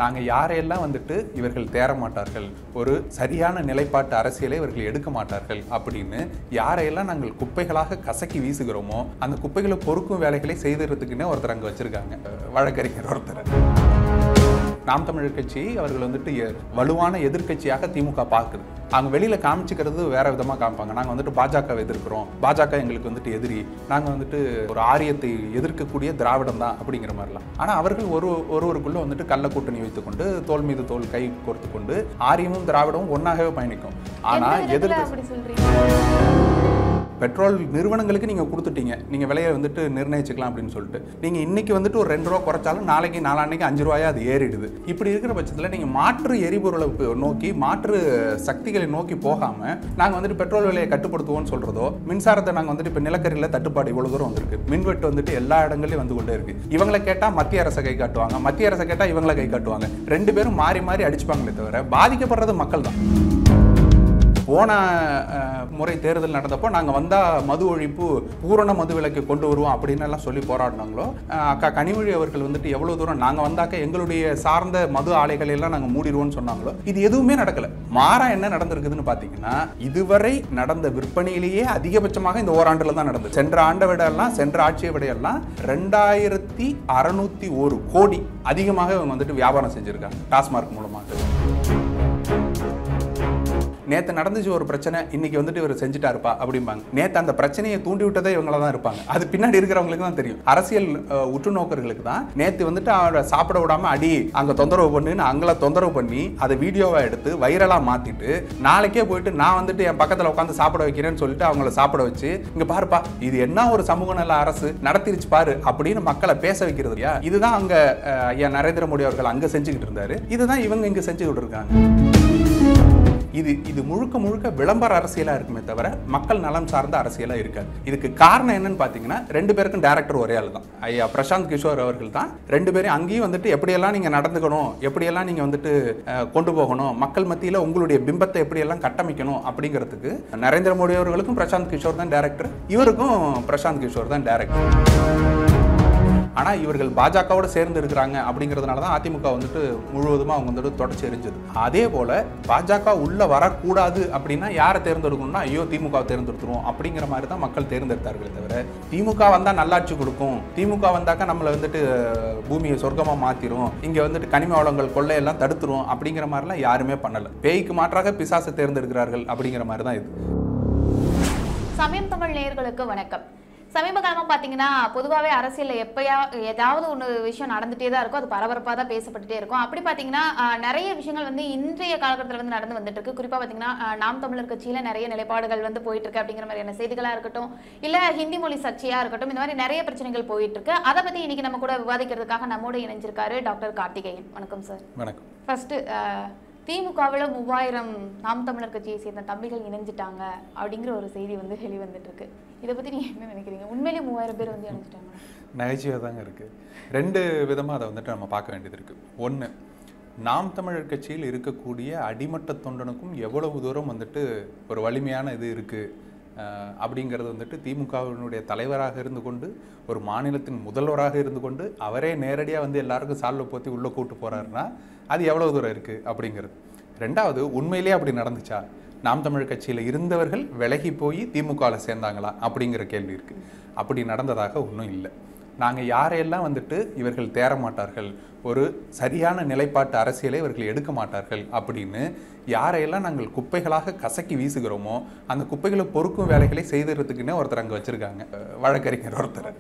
நாங்கள் யாரையெல்லாம் வந்துட்டு இவர்கள் தேர மாட்டார்கள் ஒரு சரியான நிலைப்பாட்டு அரசியலை இவர்கள் எடுக்க மாட்டார்கள் அப்படின்னு யாரையெல்லாம் நாங்கள் குப்பைகளாக கசக்கி வீசுகிறோமோ அந்த குப்பைகளை பொறுக்கும் வேலைகளை செய்துறதுக்குன்னே ஒருத்தர் அங்கே வச்சிருக்காங்க அஹ் வழக்கறிஞர் ஒருத்தர் நாம் தமிழர் கட்சி அவர்கள் வந்துட்டு எ- வலுவான எதிர்க்கட்சியாக திமுக பார்க்குது அவங்க வெளியில காமிச்சிக்கிறது வேற விதமா காமிப்பாங்க நாங்க வந்துட்டு பாஜக எதிர்க்கிறோம் பாஜக எங்களுக்கு வந்துட்டு எதிரி நாங்க வந்துட்டு ஒரு ஆரியத்தை எதிர்க்கக்கூடிய திராவிடம் தான் அப்படிங்கிற மாதிரிலாம் ஆனா அவர்கள் ஒரு ஒருவருக்குள்ள வந்துட்டு கள்ள கூட்டணி வைத்துக்கொண்டு தோல் மீது தோல் கை கோர்த்து கொண்டு ஆரியமும் திராவிடமும் ஒன்னாகவே பயணிக்கும் ஆனா எந்த விதத்துல எதிர்த்து அப்படி சொல்றீங்க பெட்ரோல் நிறுவனங்களுக்கு நீங்கள் கொடுத்துட்டீங்க நீங்கள் விலையை வந்துட்டு நிர்ணயிச்சுக்கலாம் அப்படின்னு சொல்லிட்டு நீங்கள் இன்னைக்கு வந்துட்டு ஒரு ரெண்டு ரூபா குறைச்சாலும் நாளைக்கு நாளான்னைக்கு அஞ்சு ரூபாயா அது ஏறிடுது இப்படி இருக்கிற பட்சத்தில் நீங்கள் மாற்று எரிபொருளை ப- நோக்கி மாற்று சக்திகளை நோக்கி போகாமல் நாங்கள் வந்துட்டு பெட்ரோல் விலையை கட்டுப்படுத்துவோம்னு சொல்கிறதோ மின்சாரத்தை நாங்கள் வந்துட்டு இப்போ நிலக்கரியில் தட்டுப்பாடு இவ்வளோ தூரம் வந்திருக்கு மின்வெட்டு வந்துட்டு எல்லா இடங்களையும் வந்து கொண்டே இருக்கு இவங்களை கேட்டால் மத்திய அரசை கை காட்டுவாங்க மத்திய அரசை கேட்டால் இவங்களை கை காட்டுவாங்க ரெண்டு பேரும் மாறி மாறி அடிச்சுப்பாங்களே தவிர பாதிக்கப்படுறது மக்கள் தான் போன அஹ், முறை தேர்தல் நடந்தப்போ நாங்கள் வந்தால் மது ஒழிப்பு பூரண மது விலக்கு கொண்டு வருவோம் அப்படின்னு எல்லாம் சொல்லி போராடினாங்களோ அஹ், அக்கா கனிமொழி அவர்கள் வந்துட்டு எவ்வளோ தூரம் நாங்கள் வந்தாக்க எங்களுடைய சார்ந்த மது ஆலைகளை எல்லாம் நாங்கள் மூடிடுவோம்னு சொன்னாங்களோ இது எதுவுமே நடக்கல மாறா என்ன நடந்திருக்குதுன்னு பார்த்தீங்கன்னா இதுவரை நடந்த விற்பனையிலேயே அதிகபட்சமாக இந்த ஓராண்டில் தான் நடந்தது சென்ற ஆண்டை விட எல்லாம் சென்ற ஆட்சியை விட எல்லாம் ரெண்டாயிரத்தி அறநூத்தி ஒரு கோடி அதிகமாக இவங்க வந்துட்டு வியாபாரம் செஞ்சிருக்காங்க டாஸ்மார்க் மூலமாக நேத்து நடந்துச்சு ஒரு பிரச்சனை இன்னைக்கு வந்துட்டு இவர் செஞ்சுட்டாருப்பா அப்படிம்பாங்க நேத்து அந்த பிரச்சனையை தூண்டி விட்டதே இவங்கள தான் இருப்பாங்க அது பின்னாடி இருக்கிறவங்களுக்கு தான் தெரியும் அரசியல் அஹ், உற்றுநோக்கர்களுக்கு தான் நேத்து வந்துட்டு அவரை சாப்பிட விடாம அடி அங்க தொந்தரவு பண்ணுன்னு அங்கள தொந்தரவு பண்ணி அதை வீடியோவா எடுத்து வைரலா மாத்திட்டு நாளைக்கே போயிட்டு நான் வந்துட்டு என் பக்கத்துல உட்காந்து சாப்பிட வைக்கிறேன்னு சொல்லிட்டு அவங்கள சாப்பிட வச்சு இங்க பாருப்பா இது என்ன ஒரு சமூக நல அரசு நடத்திருச்சு பாரு அப்படின்னு மக்களை பேச வைக்கிறது இல்லையா இதுதான் அங்க அஹ், ஐயா நரேந்திர மோடி அவர்கள் அங்க செஞ்சுக்கிட்டு இருந்தாரு இதுதான் இவங்க இங்க செஞ்சுக்கிட்டு இருக்காங்க இது இது முழுக்க முழுக்க விளம்பர அரசியலா இருக்குமே தவிர மக்கள் நலம் சார்ந்த அரசியலா இருக்காது இதுக்கு காரணம் என்னன்னு பாத்தீங்கன்னா ரெண்டு பேருக்கும் டேரக்டர் ஒரே ஆள் தான் ஐயா பிரசாந்த் கிஷோர் அவர்கள் தான் ரெண்டு பேரும் அங்கேயும் வந்துட்டு எப்படியெல்லாம் நீங்க நடந்துக்கணும் எப்படியெல்லாம் நீங்க வந்துட்டு அஹ், கொண்டு போகணும் மக்கள் மத்தியில உங்களுடைய பிம்பத்தை எப்படியெல்லாம் கட்டமைக்கணும் அப்படிங்கிறதுக்கு நரேந்திர மோடி அவர்களுக்கும் பிரசாந்த் கிஷோர் தான் டேரக்டர் இவருக்கும் பிரசாந்த் கிஷோர் தான் டேரக்டர் ஆனா இவர்கள் பாஜகவோட சேர்ந்து இருக்கிறாங்க அப்படிங்கிறதுனால தான் அதிமுக வந்துட்டு முழுவதுமா அவங்க வந்துட்டு தொடர்ச்சி எரிஞ்சது அதே போல பாஜக உள்ள வரக்கூடாது அப்படின்னா யாரை தேர்ந்தெடுக்கணும்னா ஐயோ திமுக தேர்ந்தெடுத்துருவோம் அப்படிங்கிற மாதிரி தான் மக்கள் தேர்ந்தெடுத்தார்களே தவிர திமுக வந்தா நல்லாட்சி கொடுக்கும் திமுக வந்தாக்கா நம்மளை வந்துட்டு அஹ், பூமியை சொர்க்கமா மாத்திரும் இங்க வந்துட்டு கனிம வளங்கள் கொள்ளையெல்லாம் தடுத்துரும் அப்படிங்கிற மாதிரிலாம் யாருமே பண்ணல பேய்க்கு மாற்றாக பிசாசை தேர்ந்தெடுக்கிறார்கள் அப்படிங்கிற மாதிரி தான் இது சமயம் தமிழ் நேயர்களுக்கு வணக்கம் சமீப காலமா பாத்தீங்கன்னா பொதுவாகவே அரசியல்ல எப்பயா ஏதாவது ஒன்று விஷயம் நடந்துட்டே தான் இருக்கும் அது பரபரப்பாக தான் பேசப்பட்டுட்டே இருக்கும் அப்படி பாத்தீங்கன்னா ஆஹ், நிறைய விஷயங்கள் வந்து இன்றைய காலகட்டத்தில் வந்து நடந்து வந்துட்டு இருக்கு குறிப்பா பாத்தீங்கன்னா ஆஹ், நாம் தமிழர் கட்சியில நிறைய நிலைப்பாடுகள் வந்து போயிட்டு இருக்கு அப்படிங்கிற மாதிரியான செய்திகளா இருக்கட்டும் இல்ல ஹிந்தி மொழி சர்ச்சையா இருக்கட்டும் இந்த மாதிரி நிறைய பிரச்சனைகள் போயிட்டு இருக்கு அதை பத்தி இன்னைக்கு நம்ம கூட விவாதிக்கிறதுக்காக நம்மோட இணைஞ்சிருக்காரு டாக்டர் கார்த்திகேயன் வணக்கம் சார் வணக்கம் ஃபர்ஸ்ட் திமுகவில் மூவாயிரம் நாம் தமிழர் கட்சியை சேர்ந்த தம்பிகள் இணைஞ்சிட்டாங்க அப்படிங்கிற ஒரு செய்தி வந்து வெளிவந்துட்டு இருக்கு இதை பத்தி நீங்க என்ன நினைக்கிறீங்க உண்மையிலேயே மூவாயிரம் பேர் வந்து இணைஞ்சிட்டாங்க நகைச்சுவையாக தாங்க இருக்கு ரெண்டு விதமாக அதை வந்துட்டு நம்ம பார்க்க வேண்டியது இருக்கு ஒன்று நாம் தமிழர் கட்சியில் இருக்கக்கூடிய அடிமட்ட தொண்டனுக்கும் எவ்வளவு தூரம் வந்துட்டு ஒரு வலிமையான இது இருக்கு அஹ், அப்படிங்கிறது வந்துட்டு திமுகவினுடைய தலைவராக இருந்து கொண்டு ஒரு மாநிலத்தின் முதல்வராக இருந்து கொண்டு அவரே நேரடியாக வந்து எல்லாருக்கும் சால்வை போத்தி உள்ளே கூட்டு போறாருன்னா அது எவ்வளவு தூரம் இருக்கு அப்படிங்கிறது ரெண்டாவது உண்மையிலேயே அப்படி நடந்துச்சா நாம் தமிழர் கட்சியில் இருந்தவர்கள் விலகி போய் திமுகவில் சேர்ந்தாங்களா அப்படிங்கிற கேள்வி இருக்கு அப்படி நடந்ததாக ஒன்றும் இல்லை நாங்கள் யாரையெல்லாம் வந்துட்டு இவர்கள் தேர மாட்டார்கள் ஒரு சரியான நிலைப்பாட்டு அரசியலை இவர்கள் எடுக்க மாட்டார்கள் அப்படின்னு யாரையெல்லாம் நாங்கள் குப்பைகளாக கசக்கி வீசுகிறோமோ அந்த குப்பைகளை பொறுக்கும் வேலைகளை செய்துறதுக்குன்னே ஒருத்தர் அங்கே வச்சிருக்காங்க அஹ் வழக்கறிஞர் ஒருத்தர்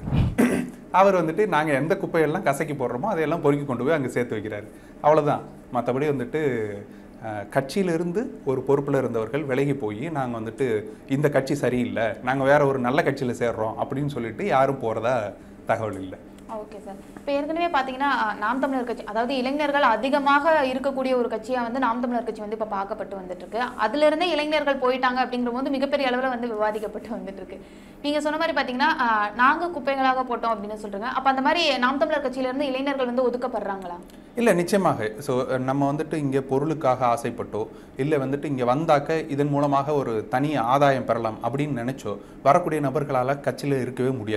அவர் வந்துட்டு நாங்கள் எந்த குப்பையெல்லாம் கசக்கி போடுறோமோ அதையெல்லாம் பொறுக்கி கொண்டு போய் அங்கே சேர்த்து வைக்கிறாரு அவ்வளவுதான் மற்றபடி வந்துட்டு அஹ், கட்சியிலிருந்து ஒரு பொறுப்பில் இருந்தவர்கள் விலகி போய் நாங்கள் வந்துட்டு இந்த கட்சி சரியில்லை நாங்கள் வேற ஒரு நல்ல கட்சியில் சேர்றோம் அப்படின்னு சொல்லிட்டு யாரும் போகிறதா தகவல் இல்லை ஓகே சார் இப்போ ஏற்கனவே பார்த்தீங்கன்னா அஹ், நாம் தமிழர் கட்சி அதாவது இளைஞர்கள் அதிகமாக இருக்கக்கூடிய ஒரு கட்சியாக வந்து நாம் தமிழர் கட்சி வந்து இப்போ பார்க்கப்பட்டு வந்துட்டு இருக்கு அதுல இருந்தே இளைஞர்கள் போயிட்டாங்க அப்படிங்கிற போது மிகப்பெரிய அளவில் வந்து விவாதிக்கப்பட்டு வந்துட்டு இருக்கு நீங்க சொன்ன மாதிரி பார்த்தீங்கன்னா அஹ், நாங்க குப்பைகளாக போட்டோம் அப்படின்னு சொல்றீங்க அப்போ அந்த மாதிரி நாம் தமிழர் கட்சியில இருந்து இளைஞர்கள் வந்து ஒதுக்கப்படுறாங்களா இல்லை நிச்சயமாக ஸோ நம்ம வந்துட்டு இங்கே பொருளுக்காக ஆசைப்பட்டோ இல்லை வந்துட்டு இங்கே வந்தாக்க இதன் மூலமாக ஒரு தனி ஆதாயம் பெறலாம் அப்படின்னு நினைச்சோ வரக்கூடிய நபர்களால் கட்சியில் இருக்கவே முடியாது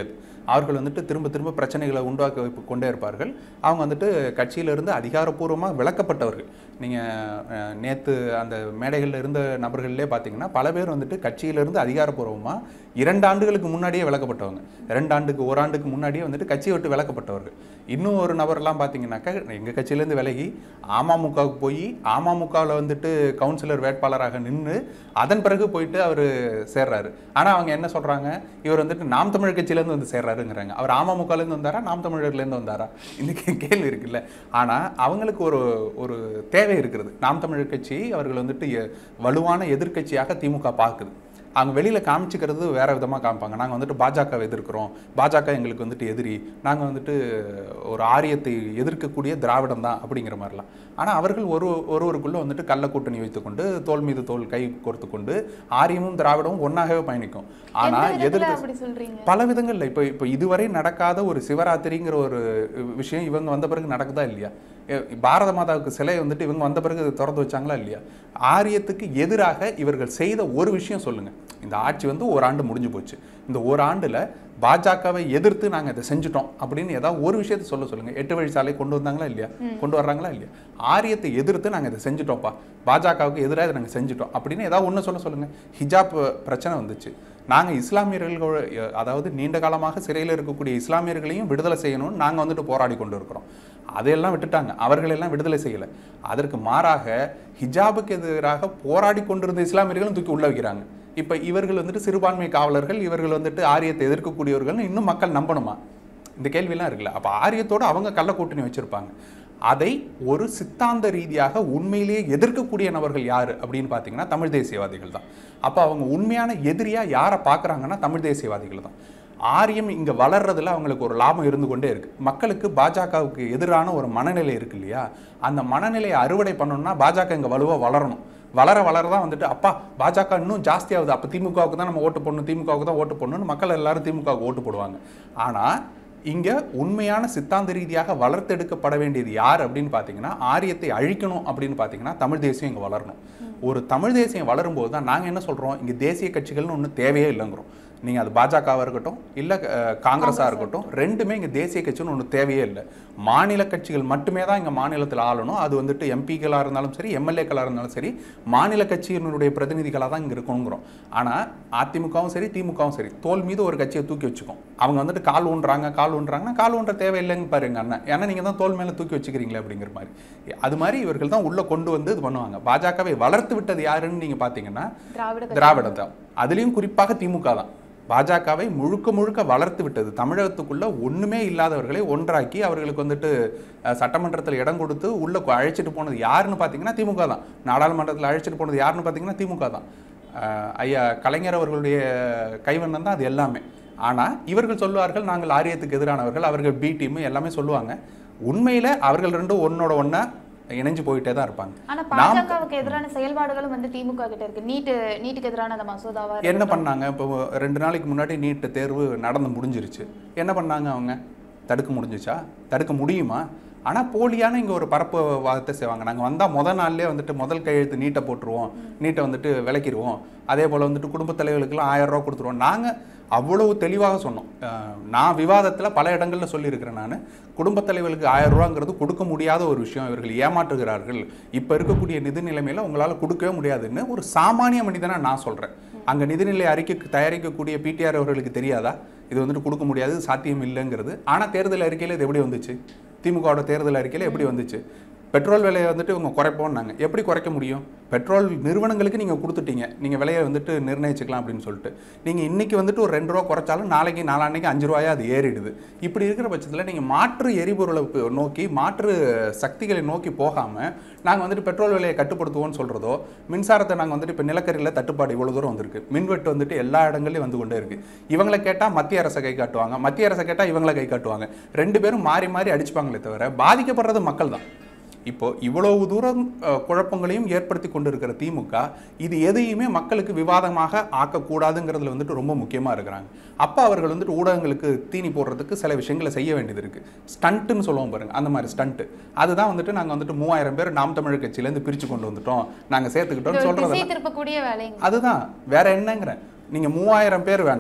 அவர்கள் வந்துட்டு திரும்ப திரும்ப பிரச்சனைகளை உண்டாக்க வைப்பு- கொண்டே இருப்பார்கள் அவங்க வந்துட்டு கட்சியிலிருந்து அதிகாரப்பூர்வமாக விலக்கப்பட்டவர்கள் நீங்கள் நேற்று அந்த மேடைகளில் இருந்த நபர்கள்லே பார்த்தீங்கன்னா பல பேர் வந்துட்டு கட்சியிலிருந்து அதிகாரப்பூர்வமாக இரண்டு ஆண்டுகளுக்கு முன்னாடியே விலக்கப்பட்டவங்க ரெண்டு ஆண்டுக்கு ஓராண்டுக்கு முன்னாடியே வந்துட்டு கட்சியை விட்டு விலக்கப்பட்டவர்கள் இன்னும் ஒரு நபர்லாம் பார்த்தீங்கன்னாக்கா எங்கள் கட்சியிலேருந்து விலகி அமமுகவுக்கு போய் அமமுகவில் வந்துட்டு கவுன்சிலர் வேட்பாளராக நின்று அதன் பிறகு போயிட்டு அவர் சேர்றாரு ஆனால் அவங்க என்ன சொல்கிறாங்க இவர் வந்துட்டு நாம் தமிழர் கட்சியிலேருந்து வந்து சேர்றாருங்கிறாங்க அவர் அமமுகலேருந்து வந்தாரா நாம் தமிழர்லேருந்து வந்தாரா இந்த கே- கேள்வி இருக்குல்ல ஆனால் அவங்களுக்கு ஒரு ஒரு தேவை இருக்கிறது நாம் தமிழர் கட்சி அவர்கள் வந்துட்டு எ- வலுவான எதிர்க்கட்சியாக திமுக பார்க்குது அவங்க வெளியில் காமிச்சிக்கிறது வேற விதமாக காமிப்பாங்க நாங்கள் வந்துட்டு பாஜகவை எதிர்க்கிறோம் பாஜக எங்களுக்கு வந்துட்டு எதிரி நாங்கள் வந்துட்டு ஒரு ஆரியத்தை எதிர்க்கக்கூடிய திராவிடம் தான் அப்படிங்கிற மாதிரிலாம் ஆனால் அவர்கள் ஒரு ஒருவருக்குள்ள வந்துட்டு கள்ள கூட்டணி வைத்துக்கொண்டு தோல் மீது தோல் கை கோர்த்து கொண்டு ஆரியமும் திராவிடமும் ஒன்றாகவே பயணிக்கும் ஆனால் எந்த விதத்துல எதிர்த்து அப்படி சொல்றீங்க பல விதங்கள்ல இப்போ இப்போ இதுவரை நடக்காத ஒரு சிவராத்திரிங்கிற ஒரு விஷயம் இவங்க வந்த பிறகு நடக்குதா இல்லையா எ- பாரத மாதாவுக்கு சிலை வந்துட்டு இவங்க வந்த பிறகு திறந்து வச்சாங்களா இல்லையா ஆரியத்துக்கு எதிராக இவர்கள் செய்த ஒரு விஷயம் சொல்லுங்க இந்த ஆட்சி வந்து ஒரு ஆண்டு முடிஞ்சு போச்சு இந்த ஒரு ஆண்டுல பாஜகவை எதிர்த்து நாங்க இதை செஞ்சுட்டோம் அப்படின்னு ஏதாவது ஒரு விஷயத்தை சொல்ல சொல்லுங்க எட்டு வழி சாலை கொண்டு வந்தாங்களா இல்லையா கொண்டு வர்றாங்களா இல்லையா ஆரியத்தை எதிர்த்து நாங்க இதை செஞ்சுட்டோம்ப்பா பாஜகவுக்கு எதிராக இதை நாங்க செஞ்சுட்டோம் அப்படின்னு ஏதாவது ஒண்ணு சொல்ல சொல்லுங்க ஹிஜாப் பிரச்சனை வந்துச்சு நாங்க இஸ்லாமியர்கள் அதாவது நீண்ட காலமாக சிறையில் இருக்கக்கூடிய இஸ்லாமியர்களையும் விடுதலை செய்யணும்னு நாங்க வந்துட்டு போராடி கொண்டு இருக்கிறோம் அதையெல்லாம் விட்டுட்டாங்க அவர்களெல்லாம் விடுதலை செய்யல அதற்கு மாறாக ஹிஜாபுக்கு எதிராக போராடி கொண்டிருந்த இஸ்லாமியர்களும் தூக்கி உள்ள வைக்கிறாங்க இப்ப இவர்கள் வந்துட்டு சிறுபான்மை காவலர்கள் இவர்கள் வந்துட்டு ஆரியத்தை எதிர்க்கக்கூடியவர்கள்னு இன்னும் மக்கள் நம்பணுமா இந்த கேள்வியெல்லாம் இருக்குல்ல அப்ப ஆரியத்தோட அவங்க கள்ள கூட்டணி வச்சிருப்பாங்க அதை ஒரு சித்தாந்த ரீதியாக உண்மையிலேயே எதிர்க்கக்கூடிய நபர்கள் யாரு அப்படின்னு பார்த்தீங்கன்னா தமிழ் தேசியவாதிகள் தான் அப்போ அவங்க உண்மையான எதிரியா யாரை பார்க்குறாங்கன்னா தமிழ் தேசியவாதிகள் தான் ஆரியம் இங்க வளர்றதுல அவங்களுக்கு ஒரு லாபம் இருந்து கொண்டே இருக்கு மக்களுக்கு பாஜகவுக்கு எதிரான ஒரு மனநிலை இருக்கு இல்லையா அந்த மனநிலையை அறுவடை பண்ணணும்னா பாஜக இங்க வலுவா வளரணும் வளர வளர தான் வந்துட்டு அப்பா பாஜக இன்னும் ஜாஸ்தியாகுது அப்போ திமுகவுக்கு தான் நம்ம ஓட்டு போடணும் திமுகவுக்கு தான் ஓட்டு போடணும்னு மக்கள் எல்லாரும் திமுகவுக்கு ஓட்டு போடுவாங்க ஆனா இங்க உண்மையான சித்தாந்த ரீதியாக வளர்த்தெடுக்கப்பட வேண்டியது யார் அப்படின்னு பார்த்தீங்கன்னா ஆரியத்தை அழிக்கணும் அப்படின்னு பார்த்தீங்கன்னா தமிழ் தேசியம் இங்க வளரணும் ஒரு தமிழ் தேசியம் வளரும்போது தான் நாங்க என்ன சொல்றோம் இங்க தேசிய கட்சிகள்னு ஒண்ணு தேவையே இல்லைங்கிறோம் நீங்க அது பாஜகவா இருக்கட்டும் இல்ல அஹ், காங்கிரஸா இருக்கட்டும் ரெண்டுமே இங்க தேசிய கட்சின்னு ஒண்ணு தேவையே இல்லை மாநில கட்சிகள் மட்டுமே தான் இங்க மாநிலத்தில் ஆளணும் அது வந்துட்டு எம்பிக்களா இருந்தாலும் சரி எம்எல்ஏக்களா இருந்தாலும் சரி மாநில கட்சியினுடைய பிரதிநிதிகளா தான் இங்க இருக்கணுங்கிறோம் ஆனா அதிமுகவும் சரி திமுகவும் சரி தோல் மீது ஒரு கட்சியை தூக்கி வச்சுக்கும் அவங்க வந்துட்டு கால் ஊன்றாங்க கால் ஊன்றாங்கன்னா கால் ஊன்ற தேவையில்லைங்க பாருங்க அண்ணன் ஏன்னா நீங்க தான் தோல் மேல தூக்கி வச்சுக்கிறீங்களே அப்படிங்கிற மாதிரி அது மாதிரி இவர்கள் தான் உள்ள கொண்டு வந்து இது பண்ணுவாங்க பாஜகவை வளர்த்து விட்டது யாருன்னு நீங்க பாத்தீங்கன்னா திராவிட கட்சி. திராவிடம் தான் அதுலயும் குறிப்பாக திமுக தான் பாஜகவை முழுக்க முழுக்க வளர்த்து விட்டது தமிழகத்துக்குள்ள ஒண்ணுமே இல்லாதவர்களை ஒன்றாக்கி அவர்களுக்கு வந்துட்டு அஹ், சட்டமன்றத்தில் இடம் கொடுத்து உள்ள கொ- அழைச்சிட்டு போனது யாருன்னு பார்த்தீங்கன்னா திமுக தான் நாடாளுமன்றத்தில் அழைச்சிட்டு போனது யாருன்னு பார்த்தீங்கன்னா திமுக தான் அஹ், ஐயா கலைஞர் அவர்களுடைய கைவண்ணம் தான் அது எல்லாமே ஆனா இவர்கள் சொல்லுவார்கள் நாங்கள் ஆரியத்துக்கு எதிரானவர்கள் அவர்கள் பி டீம் எல்லாமே சொல்லுவாங்க உண்மையில அவர்கள் ரெண்டும் ஒன்னோட ஒண்ணா இணைஞ்சு போயிட்டே தான் இருப்பாங்க ஆனா நாம் பாஜகவுக்கு எதிரான செயல்பாடுகளும் வந்து திமுக கிட்ட இருக்கு நீட்டு நீட்டுக்கு எதிரான அந்த மசோதாவா என்ன இருக்கட்டும். பண்ணாங்க இப்போ ரெண்டு நாளைக்கு முன்னாடி நீட் தேர்வு நடந்து முடிஞ்சிருச்சு என்ன பண்ணாங்க அவங்க தடுக்க முடிஞ்சுச்சா தடுக்க முடியுமா ஆனா போலியான இங்க ஒரு பரப்பு வாதத்தை செய்வாங்க நாங்க வந்தா முத நாள்லயே வந்துட்டு முதல் கையெழுத்து நீட்டை போட்டுருவோம் நீட்டை வந்துட்டு விலக்கிடுவோம் அதே போல வந்துட்டு குடும்பத் தலைவர்களுக்கெல்லாம் ஆயிரம் ரூபாய் கொடுத்துருவோம் நாங்க அவ்வளவு தெளிவாக சொன்னோம் அஹ் நான் விவாதத்துல பல இடங்கள்ல சொல்லியிருக்கிறேன் நான் குடும்பத் தலைவர்களுக்கு ஆயிரம் ரூபாங்கிறது கொடுக்க முடியாத ஒரு விஷயம் இவர்கள் ஏமாற்றுகிறார்கள் இப்ப இருக்கக்கூடிய நிதி நிலைமையில உங்களால கொடுக்கவே முடியாதுன்னு ஒரு சாமானிய மனிதனா நான் சொல்றேன் அங்க நிதிநிலை அறிக்கை தயாரிக்கக்கூடிய பிடிஆர் அவர்களுக்கு தெரியாதா இது வந்துட்டு கொடுக்க முடியாது சாத்தியம் இல்லைங்கிறது ஆனா தேர்தல் அறிக்கையில இது எப்படி வந்துச்சு திமுகவோட தேர்தல் அறிக்கையில எப்படி வந்துச்சு பெட்ரோல் விலையை வந்துட்டு இவங்க குறைப்போம்னாங்க எப்படி குறைக்க முடியும் பெட்ரோல் நிறுவனங்களுக்கு நீங்கள் கொடுத்துட்டீங்க நீங்கள் விலையை வந்துட்டு நிர்ணயிச்சுக்கலாம் அப்படின்னு சொல்லிட்டு நீங்கள் இன்னைக்கு வந்துட்டு ஒரு ரெண்டு ரூபா குறைச்சாலும் நாளைக்கு நாளான்னைக்கு அஞ்சு ரூபாயா அது ஏறிடுது இப்படி இருக்கிற பட்சத்தில் நீங்கள் மாற்று எரிபொருளை பு- நோக்கி மாற்று சக்திகளை நோக்கி போகாமல் நாங்கள் வந்துட்டு பெட்ரோல் விலையை கட்டுப்படுத்துவோம்னு சொல்கிறதோ மின்சாரத்தை நாங்கள் வந்துட்டு இப்போ நிலக்கரியில் தட்டுப்பாடு இவ்வளோ தூரம் வந்திருக்கு மின்வெட்டு வந்துட்டு எல்லா இடங்கள்லையும் வந்து கொண்டே இருக்கு இவங்களை கேட்டால் மத்திய அரசை கை காட்டுவாங்க மத்திய அரசை கேட்டால் இவங்களை கை காட்டுவாங்க ரெண்டு பேரும் மாறி மாறி அடிச்சுப்பாங்களே தவிர பாதிக்கப்படுறது மக்கள் தான் இப்போ இவ்வளவு தூரம் அஹ், குழப்பங்களையும் ஏற்படுத்தி கொண்டிருக்கிற திமுக இது எதையுமே மக்களுக்கு விவாதமாக ஆக்கக்கூடாதுங்கிறதுல வந்துட்டு ரொம்ப முக்கியமா இருக்கிறாங்க அப்ப அவர்கள் வந்துட்டு ஊடகங்களுக்கு தீனி போடுறதுக்கு சில விஷயங்களை செய்ய வேண்டியது இருக்கு ஸ்டண்ட்டுன்னு சொல்லுவோம் பாருங்க அந்த மாதிரி ஸ்டண்ட் அதுதான் வந்துட்டு நாங்க வந்துட்டு மூவாயிரம் பேர் நாம் தமிழர் கட்சியில இருந்து பிரிச்சு கொண்டு வந்துட்டோம் நாங்க இது சேர்த்துக்கிட்டோம்னு ஒரு சொல்றதெல்லாம் திசை திருப்பக்கூடிய வேலைங்க அதுதான் வேற என்னங்கிறேன் நீங்க மூவாயிரம் பேர் வேண்டாம்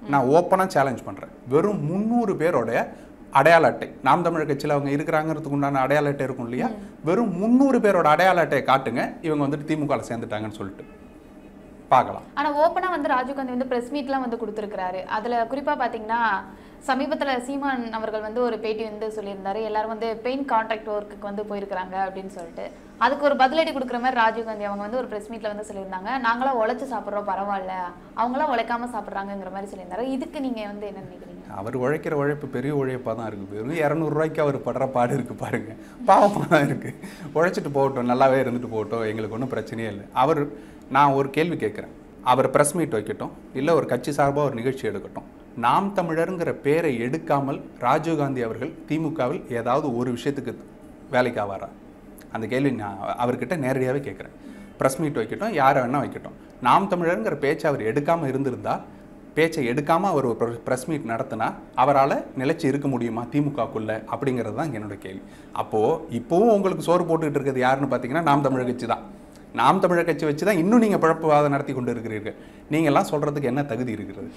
நான் ஓப்பனாக சேலஞ்ச் பண்ணுறேன் வெறும் முந்நூறு பேரோட அடையாள அட்டை நாம் தமிழர் கட்சியில் அவங்க இருக்கிறாங்கிறதுக்கு உண்டான அடையாள அட்டை இருக்கும் இல்லையா வெறும் முந்நூறு பேரோட அடையாள அட்டையை காட்டுங்க இவங்க வந்துட்டு திமுகவில் சேர்ந்துட்டாங்கன்னு சொல்லிட்டு பார்க்கலாம் ஆனா ஓப்பனா வந்து ராஜீவ்காந்தி வந்து பிரஸ் மீட்லாம் வந்து கொடுத்துருக்காரு அதுல குறிப்பா பாத்தீங்கன்னா சமீபத்துல சீமான் அவர்கள் வந்து ஒரு பேட்டி வந்து சொல்லியிருந்தாரு எல்லாரும் வந்து பெயிண்ட் கான்ட்ராக்ட் ஒர்க்குக்கு வந்து போயிருக்கிறாங்க அப்படின்னு சொல்லிட்டு அதுக்கு ஒரு பதிலடி கொடுக்குற மாதிரி ராஜீவ்காந்தி அவங்க வந்து ஒரு பிரஸ் மீட்ல வந்து சொல்லியிருந்தாங்க நாங்களாம் உழைச்சு சாப்பிட்றோம் பரவாயில்ல அவங்களாம் உழைக்காம சாப்பிட்றாங்கங்கிற மாதிரி சொல்லியிருந்தாரு இதுக்கு நீங்க வந்து என்ன நினைக்கிறீங்க அவர் உழைக்கிற உழைப்பு பெரிய உழைப்பாக தான் இருக்குது வெறும் இரநூறுவாய்க்கு அவர் படுற பாடு இருக்குது பாருங்க பாவமாக தான் இருக்குது உழைச்சிட்டு போகட்டும் நல்லாவே இருந்துட்டு போகட்டும் எங்களுக்கு ஒன்றும் பிரச்சனையே இல்லை அவர் நான் ஒரு கேள்வி கேட்குறேன் அவர் ப்ரெஸ் மீட் வைக்கட்டும் இல்லை ஒரு கட்சி சார்பாக ஒரு நிகழ்ச்சி எடுக்கட்டும் நாம் தமிழருங்கிற பேரை எடுக்காமல் ராஜீவ்காந்தி அவர்கள் திமுகவில் ஏதாவது ஒரு விஷயத்துக்கு வேலைக்கு ஆவாரா அந்த கேள்வி நான் அவர்கிட்ட நேரடியாகவே கேட்குறேன் ப்ரெஸ் மீட் வைக்கட்டும் யாரை வேணால் வைக்கட்டும் நாம் தமிழருங்கிற பேச்சை அவர் எடுக்காமல் இருந்திருந்தா பேச்சை எடுக்காமல் அவர் ஒரு ப்ரெஸ் மீட் நடத்தினா அவரால் நிலைச்சு இருக்க முடியுமா திமுகக்குள்ள அப்படிங்கிறது தான் என்னோட கேள்வி அப்போது இப்போவும் உங்களுக்கு சோறு போட்டுக்கிட்டு இருக்கிறது யாருன்னு பார்த்தீங்கன்னா நாம் தமிழர் கட்சி தான் நாம் தமிழர் கட்சி வச்சு தான் இன்னும் நீங்கள் பிழப்புவாதம் நடத்தி கொண்டு இருக்கிறீர்கள் நீங்கள்லாம் சொல்கிறதுக்கு என்ன தகுதி இருக்கிறது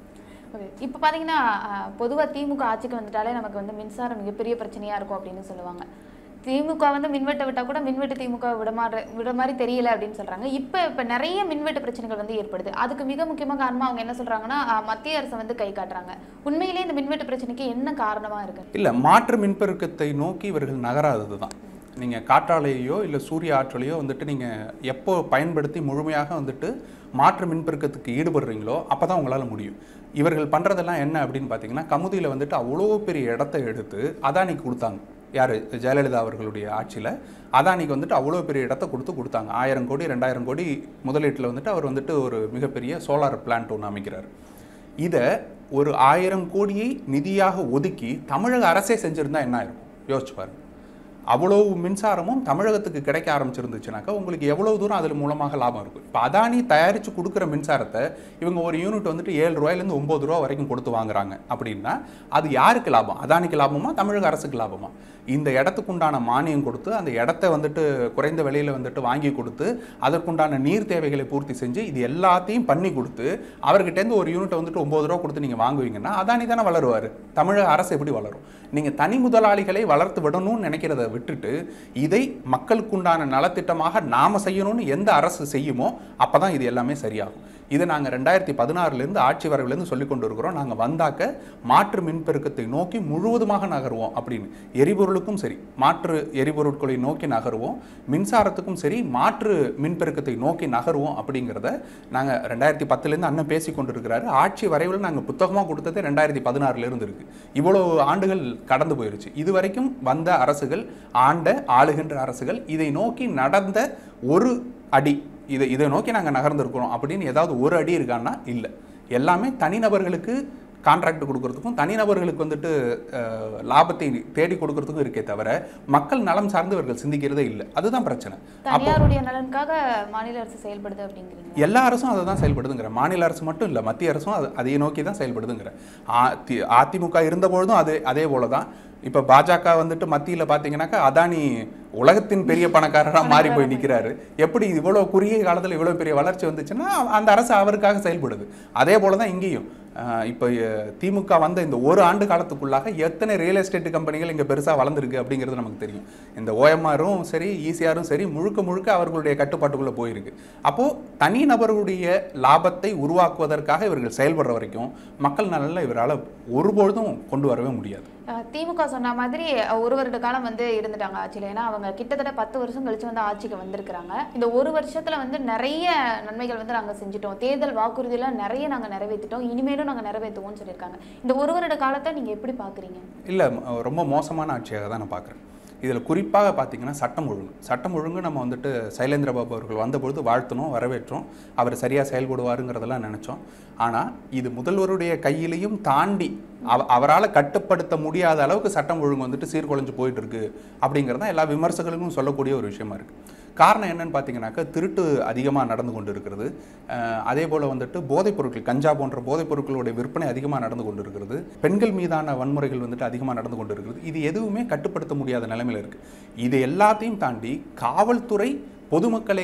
ஓகே இப்போ பார்த்தீங்கன்னா பொதுவாக திமுக ஆட்சிக்கு வந்துட்டாலே நமக்கு வந்து மின்சாரம் மிகப்பெரிய பிரச்சனையாக இருக்கும் அப்படின்னு சொல்லுவாங்க திமுக வந்து மின்வெட்டை விட்டால் கூட மின்வெட்டு திமுக விட மாற விட மாதிரி தெரியல அப்படின்னு சொல்கிறாங்க இப்போ இப்போ நிறைய மின்வெட்டு பிரச்சனைகள் வந்து ஏற்படுது அதுக்கு மிக முக்கியமாக காரணமாக அவங்க என்ன சொல்கிறாங்கன்னா மத்திய அரசை வந்து கை காட்டுறாங்க உண்மையிலேயே இந்த மின்வெட்டு பிரச்சனைக்கு என்ன காரணமாக இருக்கு இல்லை மாற்று மின்பெருக்கத்தை நோக்கி இவர்கள் நகராதது தான் நீங்கள் காற்றாலையோ இல்லை சூரிய ஆற்றலையோ வந்துட்டு நீங்கள் எப்போ பயன்படுத்தி முழுமையாக வந்துட்டு மாற்று மின்பெருக்கத்துக்கு ஈடுபடுறீங்களோ அப்போ தான் உங்களால் முடியும் இவர்கள் பண்ணுறதெல்லாம் என்ன அப்படின்னு பார்த்தீங்கன்னா கமுதியில் வந்துட்டு அவ்வளோ பெரிய இடத்த எடுத்து அதானிக்கு கொடுத்தாங்க யார் ஜெயலலிதா அவர்களுடைய ஆட்சியில் அதானிக்கு வந்துட்டு அவ்வளோ பெரிய இடத்த கொடுத்து கொடுத்தாங்க ஆயிரம் கோடி ரெண்டாயிரம் கோடி முதலீட்டில் வந்துட்டு அவர் வந்துட்டு ஒரு மிகப்பெரிய சோலார் பிளான்ட் ஒன்று அமைக்கிறார் இதை ஒரு ஆயிரம் கோடியை நிதியாக ஒதுக்கி தமிழக அரசே செஞ்சிருந்தா என்ன ஆயிருக்கும் யோசிச்சு பாருங்க அவ்வளவு மின்சாரமும் தமிழகத்துக்கு கிடைக்க ஆரம்பிச்சிருந்துச்சுனாக்கா உங்களுக்கு எவ்வளவு தூரம் அதில் மூலமாக லாபம் இருக்கும் இப்போ அதானி தயாரித்து கொடுக்குற மின்சாரத்தை இவங்க ஒரு யூனிட் வந்துட்டு ஏழு ரூபாயிலேருந்து ஒம்பது ரூபா வரைக்கும் கொடுத்து வாங்குறாங்க அப்படின்னா அது யாருக்கு லாபம் அதானிக்கு லாபமா தமிழக அரசுக்கு லாபமா இந்த இடத்துக்குண்டான மானியம் கொடுத்து அந்த இடத்த வந்துட்டு குறைந்த விலையில் வந்துட்டு வாங்கி கொடுத்து அதற்குண்டான நீர் தேவைகளை பூர்த்தி செஞ்சு இது எல்லாத்தையும் பண்ணி கொடுத்து அவர்கிட்டேருந்து ஒரு யூனிட்டை வந்துட்டு ஒம்பது ரூபா கொடுத்து நீங்கள் வாங்குவீங்கன்னா அதானி தானே வளருவார் தமிழக அரசு எப்படி வளரும் நீங்கள் தனி முதலாளிகளை வளர்த்து விடணும்னு நினைக்கிறத விட்டுட்டு இதை மக்களுக்குண்டான நலத்திட்டமாக நாம செய்யணும்னு எந்த அரசு செய்யுமோ அப்போ தான் இது எல்லாமே சரியாகும் இது நாங்கள் ரெண்டாயிரத்தி பதினாறுலேருந்து ஆட்சி வரவிலேருந்து சொல்லி கொண்டு இருக்கிறோம் நாங்கள் வந்தாக்க மாற்று மின்பெருக்கத்தை நோக்கி முழுவதுமாக நகருவோம் அப்படின்னு எரிபொருளுக்கும் சரி மாற்று எரிபொருட்களை நோக்கி நகருவோம் மின்சாரத்துக்கும் சரி மாற்று மின்பெருக்கத்தை நோக்கி நகருவோம் அப்படிங்கிறத நாங்கள் ரெண்டாயிரத்தி பத்துலேருந்து அண்ணன் பேசி கொண்டு இருக்கிறாரு ஆட்சி வரைவில் நாங்கள் புத்தகமாக கொடுத்தது ரெண்டாயிரத்தி பதினாறுலேருந்து இருக்கு இவ்வளோ ஆண்டுகள் கடந்து போயிருச்சு இது வரைக்கும் வந்த அரசுகள் ஆண்ட ஆளுகின்ற அரசுகள் இதை நோக்கி நடந்த ஒரு அடி இதை இதை நோக்கி நாங்கள் நகர்ந்திருக்கிறோம் அப்படின்னு ஏதாவது ஒரு அடி இருக்கான்னா இல்லை எல்லாமே தனிநபர்களுக்கு கான்ட்ராக்ட் கொடுக்கறதுக்கும் தனிநபர்களுக்கு வந்துட்டு அஹ், லாபத்தை தேடி கொடுக்கறதுக்கும் இருக்கே தவிர மக்கள் நலம் சார்ந்து இவர்கள் சிந்திக்கிறதே இல்லை அதுதான் பிரச்சனை தனியாருடைய நலனுக்காக மாநில அரசு செயல்படுது அப்படிங்கிறீங்க எல்லா அரசும் அதை தான் செயல்படுதுங்கிற மாநில அரசு மட்டும் இல்லை மத்திய அரசும் அது அதை நோக்கி தான் செயல்படுதுங்கிற அதி அதிமுக இருந்தபொழுதும் அதே அதே போல தான் இப்போ பாஜக வந்துட்டு மத்தியில் பார்த்தீங்கன்னாக்கா அதானி உலகத்தின் பெரிய பணக்காரராக மாறி போய் நிற்கிறாரு எப்படி இவ்வளோ குறுகிய காலத்தில் இவ்வளோ பெரிய வளர்ச்சி வந்துச்சுன்னா அந்த அரசு அவருக்காக செயல்படுது அதே போல தான் இங்கேயும் அஹ் இப்போ அஹ், திமுக வந்த இந்த ஒரு ஆண்டு காலத்துக்குள்ளாக எத்தனை ரியல் எஸ்டேட் கம்பெனிகள் இங்கே பெருசாக வளர்ந்துருக்கு அப்படிங்கிறது நமக்கு தெரியும் இந்த ஓஎம்ஆரும் சரி ஈசிஆரும் சரி முழுக்க முழுக்க அவர்களுடைய கட்டுப்பாட்டுக்குள்ளே போயிருக்கு அப்போது தனி நபர்களுடைய லாபத்தை உருவாக்குவதற்காக இவர்கள் செயல்படுற வரைக்கும் மக்கள் நலனில் இவரால் ஒருபொழுதும் கொண்டு வரவே முடியாது அஹ் திமுக சொன்ன மாதிரி அஹ் ஒரு வருட காலம் வந்து இருந்துட்டாங்க ஆட்சியில் ஏன்னா அவங்க கிட்டத்தட்ட பத்து வருஷம் கழிச்சு வந்து ஆட்சிக்கு வந்திருக்கிறாங்க இந்த ஒரு வருஷத்துல வந்து நிறைய நன்மைகள் வந்து நாங்க செஞ்சுட்டோம் தேர்தல் வாக்குறுதியில நிறைய நாங்க நிறைவேற்றிட்டோம் இனிமேலும் நாங்க நிறைவேற்றுவோம்னு சொல்லியிருக்காங்க இந்த ஒரு வருட காலத்தை நீங்க எப்படி பாக்குறீங்க இல்லை ரொம்ப மோசமான ஆட்சியாக தான் நான் பார்க்குறேன் இதில் குறிப்பாக பார்த்தீங்கன்னா சட்டம் ஒழுங்கு சட்டம் ஒழுங்கு நம்ம வந்துட்டு சைலேந்திர பாபு அவர்கள் வந்தபொழுது வாழ்த்தணும் வரவேற்றோம் அவர் சரியாக செயல்படுவாருங்கிறதெல்லாம் நினச்சோம் ஆனால் இது முதல்வருடைய கையிலையும் தாண்டி அவ அவரால் கட்டுப்படுத்த முடியாத அளவுக்கு சட்டம் ஒழுங்கு வந்துட்டு சீர்குலைஞ்சு போயிட்டு இருக்கு அப்படிங்கிறது தான் எல்லா விமர்சகர்களுக்கும் சொல்லக்கூடிய ஒரு விஷயமா இருக்குது காரணம் என்னன்னு பார்த்தீங்கன்னாக்கா திருட்டு அதிகமாக நடந்து கொண்டு இருக்கிறது அஹ் அதே போல் வந்துட்டு போதைப் பொருட்கள் கஞ்சா போன்ற போதைப் பொருட்களுடைய விற்பனை அதிகமாக நடந்து கொண்டு இருக்கிறது பெண்கள் மீதான வன்முறைகள் வந்துட்டு அதிகமாக நடந்து கொண்டு இருக்கிறது இது எதுவுமே கட்டுப்படுத்த முடியாத நிலைமையில் இருக்குது இது எல்லாத்தையும் தாண்டி காவல்துறை பொதுமக்களை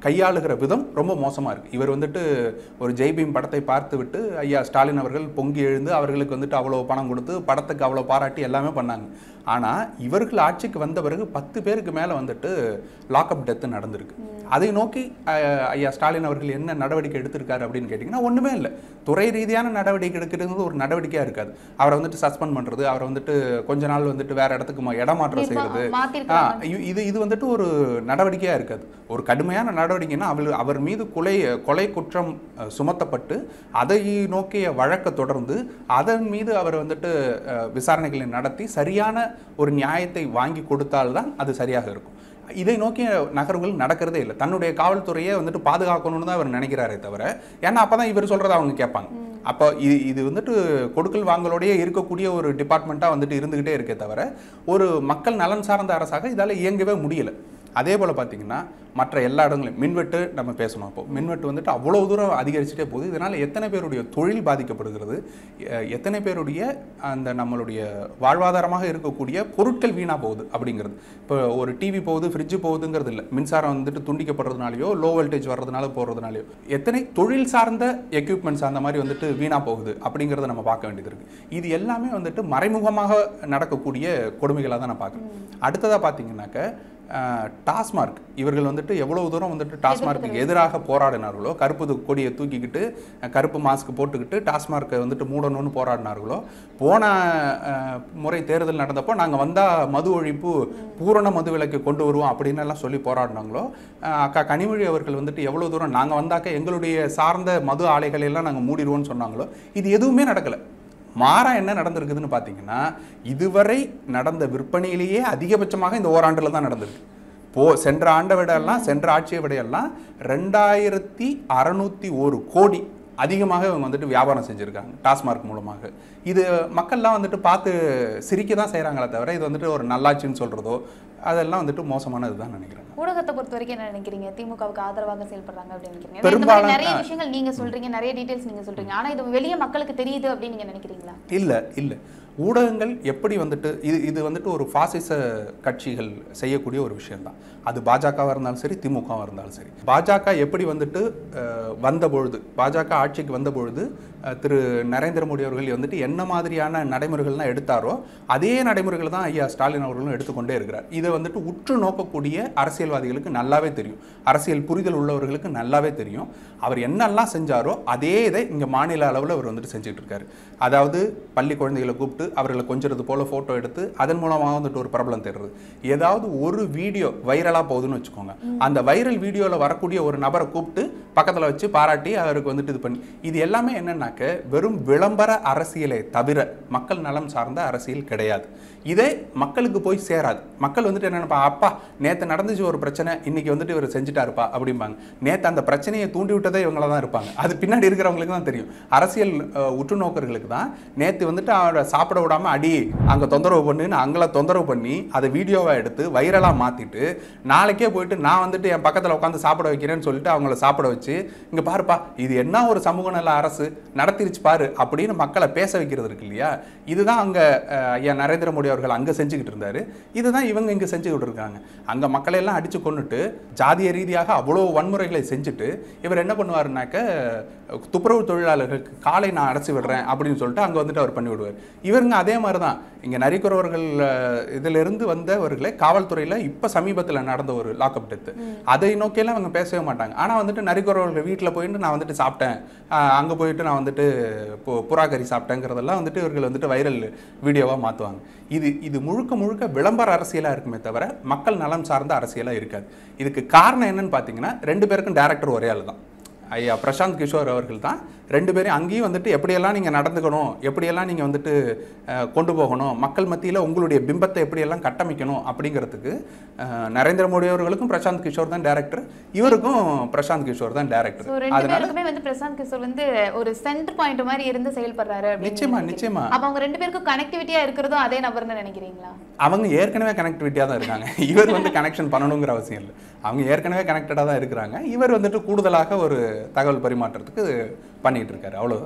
கையாளுகிற விதம் ரொம்ப மோசமாக இருக்குது இவர் வந்துட்டு ஒரு ஜெய்பீம் படத்தை பார்த்து விட்டு ஐயா ஸ்டாலின் அவர்கள் பொங்கி எழுந்து அவர்களுக்கு வந்துட்டு அவ்வளோ பணம் கொடுத்து படத்துக்கு அவ்வளோ பாராட்டி எல்லாமே பண்ணாங்க ஆனால் இவர்கள் ஆட்சிக்கு வந்த பிறகு பத்து பேருக்கு மேலே வந்துட்டு லாக்அப் டெத்து நடந்திருக்கு அதை நோக்கி அஹ், ஐயா ஸ்டாலின் அவர்கள் என்ன நடவடிக்கை எடுத்திருக்காரு அப்படின்னு கேட்டிங்கன்னா ஒன்றுமே இல்லை துறை ரீதியான நடவடிக்கை எடுக்கிறது ஒரு நடவடிக்கையாக இருக்காது அவரை வந்துட்டு சஸ்பெண்ட் பண்ணுறது அவரை வந்துட்டு கொஞ்ச நாள் வந்துட்டு வேற இடத்துக்கு மா- இடமாற்றம் செய்கிறது ஆ, மாத்திருக்காங்க இ- இது இது வந்துட்டு ஒரு நடவடிக்கையாக இருக்காது ஒரு கடுமையான நடவடிக்கைன்னா அவர் அவர் மீது கொலை கொலை குற்றம் அஹ், சுமத்தப்பட்டு அதை நோக்கிய வழக்கை தொடர்ந்து அதன் மீது அவர் வந்துட்டு அஹ், விசாரணைகளை நடத்தி சரியான ஒரு நியாயத்தை வாங்கி கொடுத்தால்தான் அது சரியாக இருக்கும் இதை நோக்கிய நகர்வுகள் நடக்கிறதே இல்லை தன்னுடைய காவல்துறையை வந்துட்டு பாதுகாக்கணும்னு தான் அவர் நினைக்கிறாரே தவிர ஏன்னா அப்பதான் இவர் சொல்றதை அவங்க கேட்பாங்க அப்போ இது இது வந்துட்டு கொடுக்கல் வாங்கலோடயே இருக்கக்கூடிய ஒரு டிபார்ட்மெண்ட்டாக வந்துட்டு இருந்துகிட்டே இருக்கே தவிர ஒரு மக்கள் நலன் சார்ந்த அரசாக இதால இயங்கவே முடியல அதே போல் பார்த்தீங்கன்னா மற்ற எல்லா இடங்களையும் மின்வெட்டு நம்ம பேசணும் அப்போ மின்வெட்டு வந்துட்டு அவ்வளோ தூரம் அதிகரிச்சுட்டே போகுது இதனால் எத்தனை பேருடைய தொழில் பாதிக்கப்படுகிறது எ- எத்தனை பேருடைய அந்த நம்மளுடைய வாழ்வாதாரமாக இருக்கக்கூடிய பொருட்கள் வீணாக போகுது அப்படிங்கிறது இப்போ ஒரு டிவி போகுது ஃப்ரிட்ஜு போகுதுங்கிறது இல்லை மின்சாரம் வந்துட்டு துண்டிக்கப்படுறதுனாலையோ லோ வோல்டேஜ் வர்றதுனால போகிறதுனாலையோ எத்தனை தொழில் சார்ந்த எக்யூப்மெண்ட்ஸ் அந்த மாதிரி வந்துட்டு வீணாக போகுது அப்படிங்கிறத நம்ம பார்க்க வேண்டியது இருக்குது இது எல்லாமே வந்துட்டு மறைமுகமாக நடக்கக்கூடிய கொடுமைகளாக தான் நான் பார்க்குறேன் அடுத்ததாக பார்த்தீங்கன்னாக்க அஹ், டாஸ்மார்க் இவர்கள் வந்துட்டு எவ்வளவு தூரம் வந்துட்டு டாஸ்மார்க்கு எதிராக போராடினார்களோ கருப்பு து- கொடியை தூக்கிக்கிட்டு அஹ், கருப்பு மாஸ்க் போட்டுக்கிட்டு டாஸ்மார்க்கை வந்துட்டு மூடணும்னு போராடினார்களோ போன அஹ், முறை தேர்தல் நடந்தப்போ நாங்கள் வந்தால் மது ஒழிப்பு பூரண மது விலக்கு கொண்டு வருவோம் அப்படின்னு எல்லாம் சொல்லி போராடினாங்களோ அஹ், அக்கா கனிமொழி அவர்கள் வந்துட்டு எவ்வளோ தூரம் நாங்கள் வந்தாக்க எங்களுடைய சார்ந்த மது ஆலைகளை எல்லாம் நாங்கள் மூடிடுவோம்னு சொன்னாங்களோ இது எதுவுமே நடக்கலை மாறா என்ன நடந்திருக்குதுன்னு பார்த்தீங்கன்னா இதுவரை நடந்த விற்பனையிலேயே அதிகபட்சமாக இந்த ஓராண்டில் தான் நடந்திருக்கு போ சென்ற ஆண்டை விடலாம் சென்ற ஆட்சியை விடையெல்லாம் ரெண்டாயிரத்தி அறநூற்றி ஒரு கோடி அதிகமாக இவங்க வந்துட்டு வியாபாரம் செஞ்சுருக்காங்க டாஸ்மார்க் மூலமாக இது மக்கள்லாம் வந்துட்டு பார்த்து சிரிக்க தான் செய்கிறாங்களே தவிர இது வந்துட்டு ஒரு நல்லாட்சின்னு சொல்கிறதோ அதெல்லாம் வந்துட்டு மோசமானது தான் நினைக்கிறேன் ஊடகத்தை பொறுத்த வரைக்கும் என்ன நினைக்கிறீங்க திமுகவுக்கு ஆதரவாக செயல்படுறாங்க அப்படின்னு நினைக்கிறீங்க ஏன்னா இந்த பெரும்பாலான- மாதிரி நிறைய விஷயங்கள் நீங்க சொல்றீங்க நிறைய டீடைல்ஸ் நீங்க சொல்றீங்க ஆனா இது வெளிய மக்களுக்கு தெரியுது அப்படின்னு நீங்க நினைக்கிறீங்களா இல்லை இல்லை ஊடகங்கள் எப்படி வந்துட்டு இது இது வந்துட்டு ஒரு பாசிச கட்சிகள் செய்யக்கூடிய ஒரு விஷயம்தான் அது பாஜகவாக இருந்தாலும் சரி திமுகவாக இருந்தாலும் சரி பாஜக எப்படி வந்துட்டு அஹ், வந்த பொழுது பாஜக ஆட்சிக்கு வந்த பொழுது அஹ், திரு நரேந்திர மோடி அவர்கள் வந்துட்டு என்ன மாதிரியான நடைமுறைகள்லாம் எடுத்தாரோ அதே நடைமுறைகள் தான் ஐயா ஸ்டாலின் அவர்களும் எடுத்துக்கொண்டே இருக்கிறார் இதை வந்துட்டு உற்று நோக்கக்கூடிய அரசியல்வாதிகளுக்கு நல்லாவே தெரியும் அரசியல் புரிதல் உள்ளவர்களுக்கு நல்லாவே தெரியும் அவர் என்னெல்லாம் செஞ்சாரோ அதே இதை இங்கே மாநில அளவில் அவர் வந்துட்டு செஞ்சுட்டு இருக்காரு அதாவது பள்ளி குழந்தைகளை கூப்பிட்டு அவர்களை கொஞ்சிறது போல ஃபோட்டோ எடுத்து அதன் மூலமாக வந்துட்டு ஒரு பிரபலம் தேடுறது ஏதாவது ஒரு வீடியோ வைரலாக போகுதுன்னு வச்சுக்கோங்க அந்த வைரல் வீடியோவில் வரக்கூடிய ஒரு நபரை கூப்பிட்டு பக்கத்தில் வச்சு பாராட்டி அவருக்கு வந்துட்டு இது பண்ணி இது எல்லாமே என்னன்னாக்க வெறும் விளம்பர அரசியலை தவிர மக்கள் நலம் சார்ந்த அரசியல் கிடையாது இதே மக்களுக்கு போய் சேராது மக்கள் வந்துட்டு என்ன நினைப்பா அப்பா நேற்று நடந்துச்சு ஒரு பிரச்சனை இன்னைக்கு வந்துட்டு இவர் செஞ்சுட்டாருப்பா அப்படிம்பாங்க நேற்று அந்த பிரச்சனையை தூண்டி விட்டதே இவங்கள தான் இருப்பாங்க அது பின்னாடி இருக்கிறவங்களுக்கு தான் தெரியும் அரசியல் அஹ், உற்றுநோக்கர்களுக்கு தான் நேற்று வந்துட்டு அவரை சாப்பிட விடாம அடி அங்கே தொந்தரவு பண்ணுன்னு அங்கே தொந்தரவு பண்ணி அதை வீடியோவை எடுத்து வைரலாக மாற்றிட்டு நாளைக்கே போயிட்டு நான் வந்துட்டு என் பக்கத்தில் உட்காந்து சாப்பிட வைக்கிறேன்னு சொல்லிட்டு அவங்கள சாப்பிட வச்சு இங்கே பாருப்பா இது என்ன ஒரு சமூக நல அரசு நடத்திருச்சு பாரு அப்படின்னு மக்களை பேச வைக்கிறது இருக்கு இல்லையா இதுதான் அங்கே ஐயா நரேந்திர மோடி அவர்கள் அங்கே செஞ்சுக்கிட்டு இருந்தாரு இதுதான் இவங்க இங்கே செஞ்சுக்கிட்டு இருக்காங்க அங்கே மக்களை எல்லாம் அடித்து கொண்டுட்டு ஜாதிய ரீதியாக அவ்வளோ வன்முறைகளை செஞ்சுட்டு இவர் என்ன பண்ணுவாருனாக்க துப்புரவு தொழிலாளர்களுக்கு காலை நான் அடைச்சி விடுறேன் அப்படின்னு சொல்லிட்டு அங்கே வந்துட்டு அவர் பண்ணி விடுவார் இவருங்க அதே மாதிரி தான் இங்கே நரிக்குறவர்கள் அஹ், இதிலிருந்து வந்தவர்களே காவல்துறையில் இப்போ சமீபத்தில் நடந்த ஒரு லாக்அப் டெத்து அதை நோக்கியெல்லாம் அவங்க பேசவே மாட்டாங்க ஆனால் வந்துட்டு நரிக்குறவர்கள் வீட்டில் போயிட்டு நான் வந்துட்டு சாப்பிட்டேன் அங்கே போயிட்டு நான் வந்துட்டு பு- புறா கறி சாப்பிட்டேங்கிறதெல்லாம் வந்துட்டு இவர்கள் வந்துட்டு வைரல் வீடியோவாக மாற்றுவாங்க இது இது முழுக்க முழுக்க விளம்பர அரசியலாக இருக்குமே தவிர மக்கள் நலம் சார்ந்த அரசியலாக இருக்காது இதுக்கு காரணம் என்னன்னு பார்த்தீங்கன்னா ரெண்டு பேருக்கும் டேரக்டர் ஒரே ஆள் தான் ஐயா பிரசாந்த் கிஷோர் அவர்கள் தான் ரெண்டு பேரும் அங்கேயும் வந்துட்டு எப்படியெல்லாம் நீங்கள் நடந்துக்கணும் எப்படியெல்லாம் நீங்கள் வந்துட்டு அஹ், கொண்டு போகணும் மக்கள் மத்தியில் உங்களுடைய பிம்பத்தை எப்படியெல்லாம் கட்டமைக்கணும் அப்படிங்கிறதுக்கு அஹ், நரேந்திர மோடி அவர்களுக்கும் பிரசாந்த் கிஷோர் தான் டேரக்டர் இவருக்கும் பிரசாந்த் கிஷோர் தான் டேரக்டர் சோ ரெண்டு அதனால பேருக்குமே வந்து பிரசாந்த் கிஷோர் வந்து ஒரு சென்டர் பாயிண்ட் மாதிரி இருந்து செயல்படுறாரு அப்படின்னு நிச்சயமா, நினைக்கிறீங்க. நிச்சயமா. அப்ப அவங்க ரெண்டு பேருக்கும் கனெக்டிவிட்டியா இருக்கிறதும் அதே நபர்னு நினைக்கிறீங்களா அவங்க ஏற்கனவே கனெக்டிவிட்டியாக தான் இருக்காங்க இவர் வந்து கனெக்ஷன் பண்ணணுங்கிற அவசியம் இல்லை அவங்க ஏற்கனவே கனெக்டடாக தான் இருக்கிறாங்க இவர் வந்துட்டு கூடுதலாக ஒரு தகவல் பரிமாற்றத்துக்கு பண்ணிட்டு இருக்காரு அவ்வளவுதான்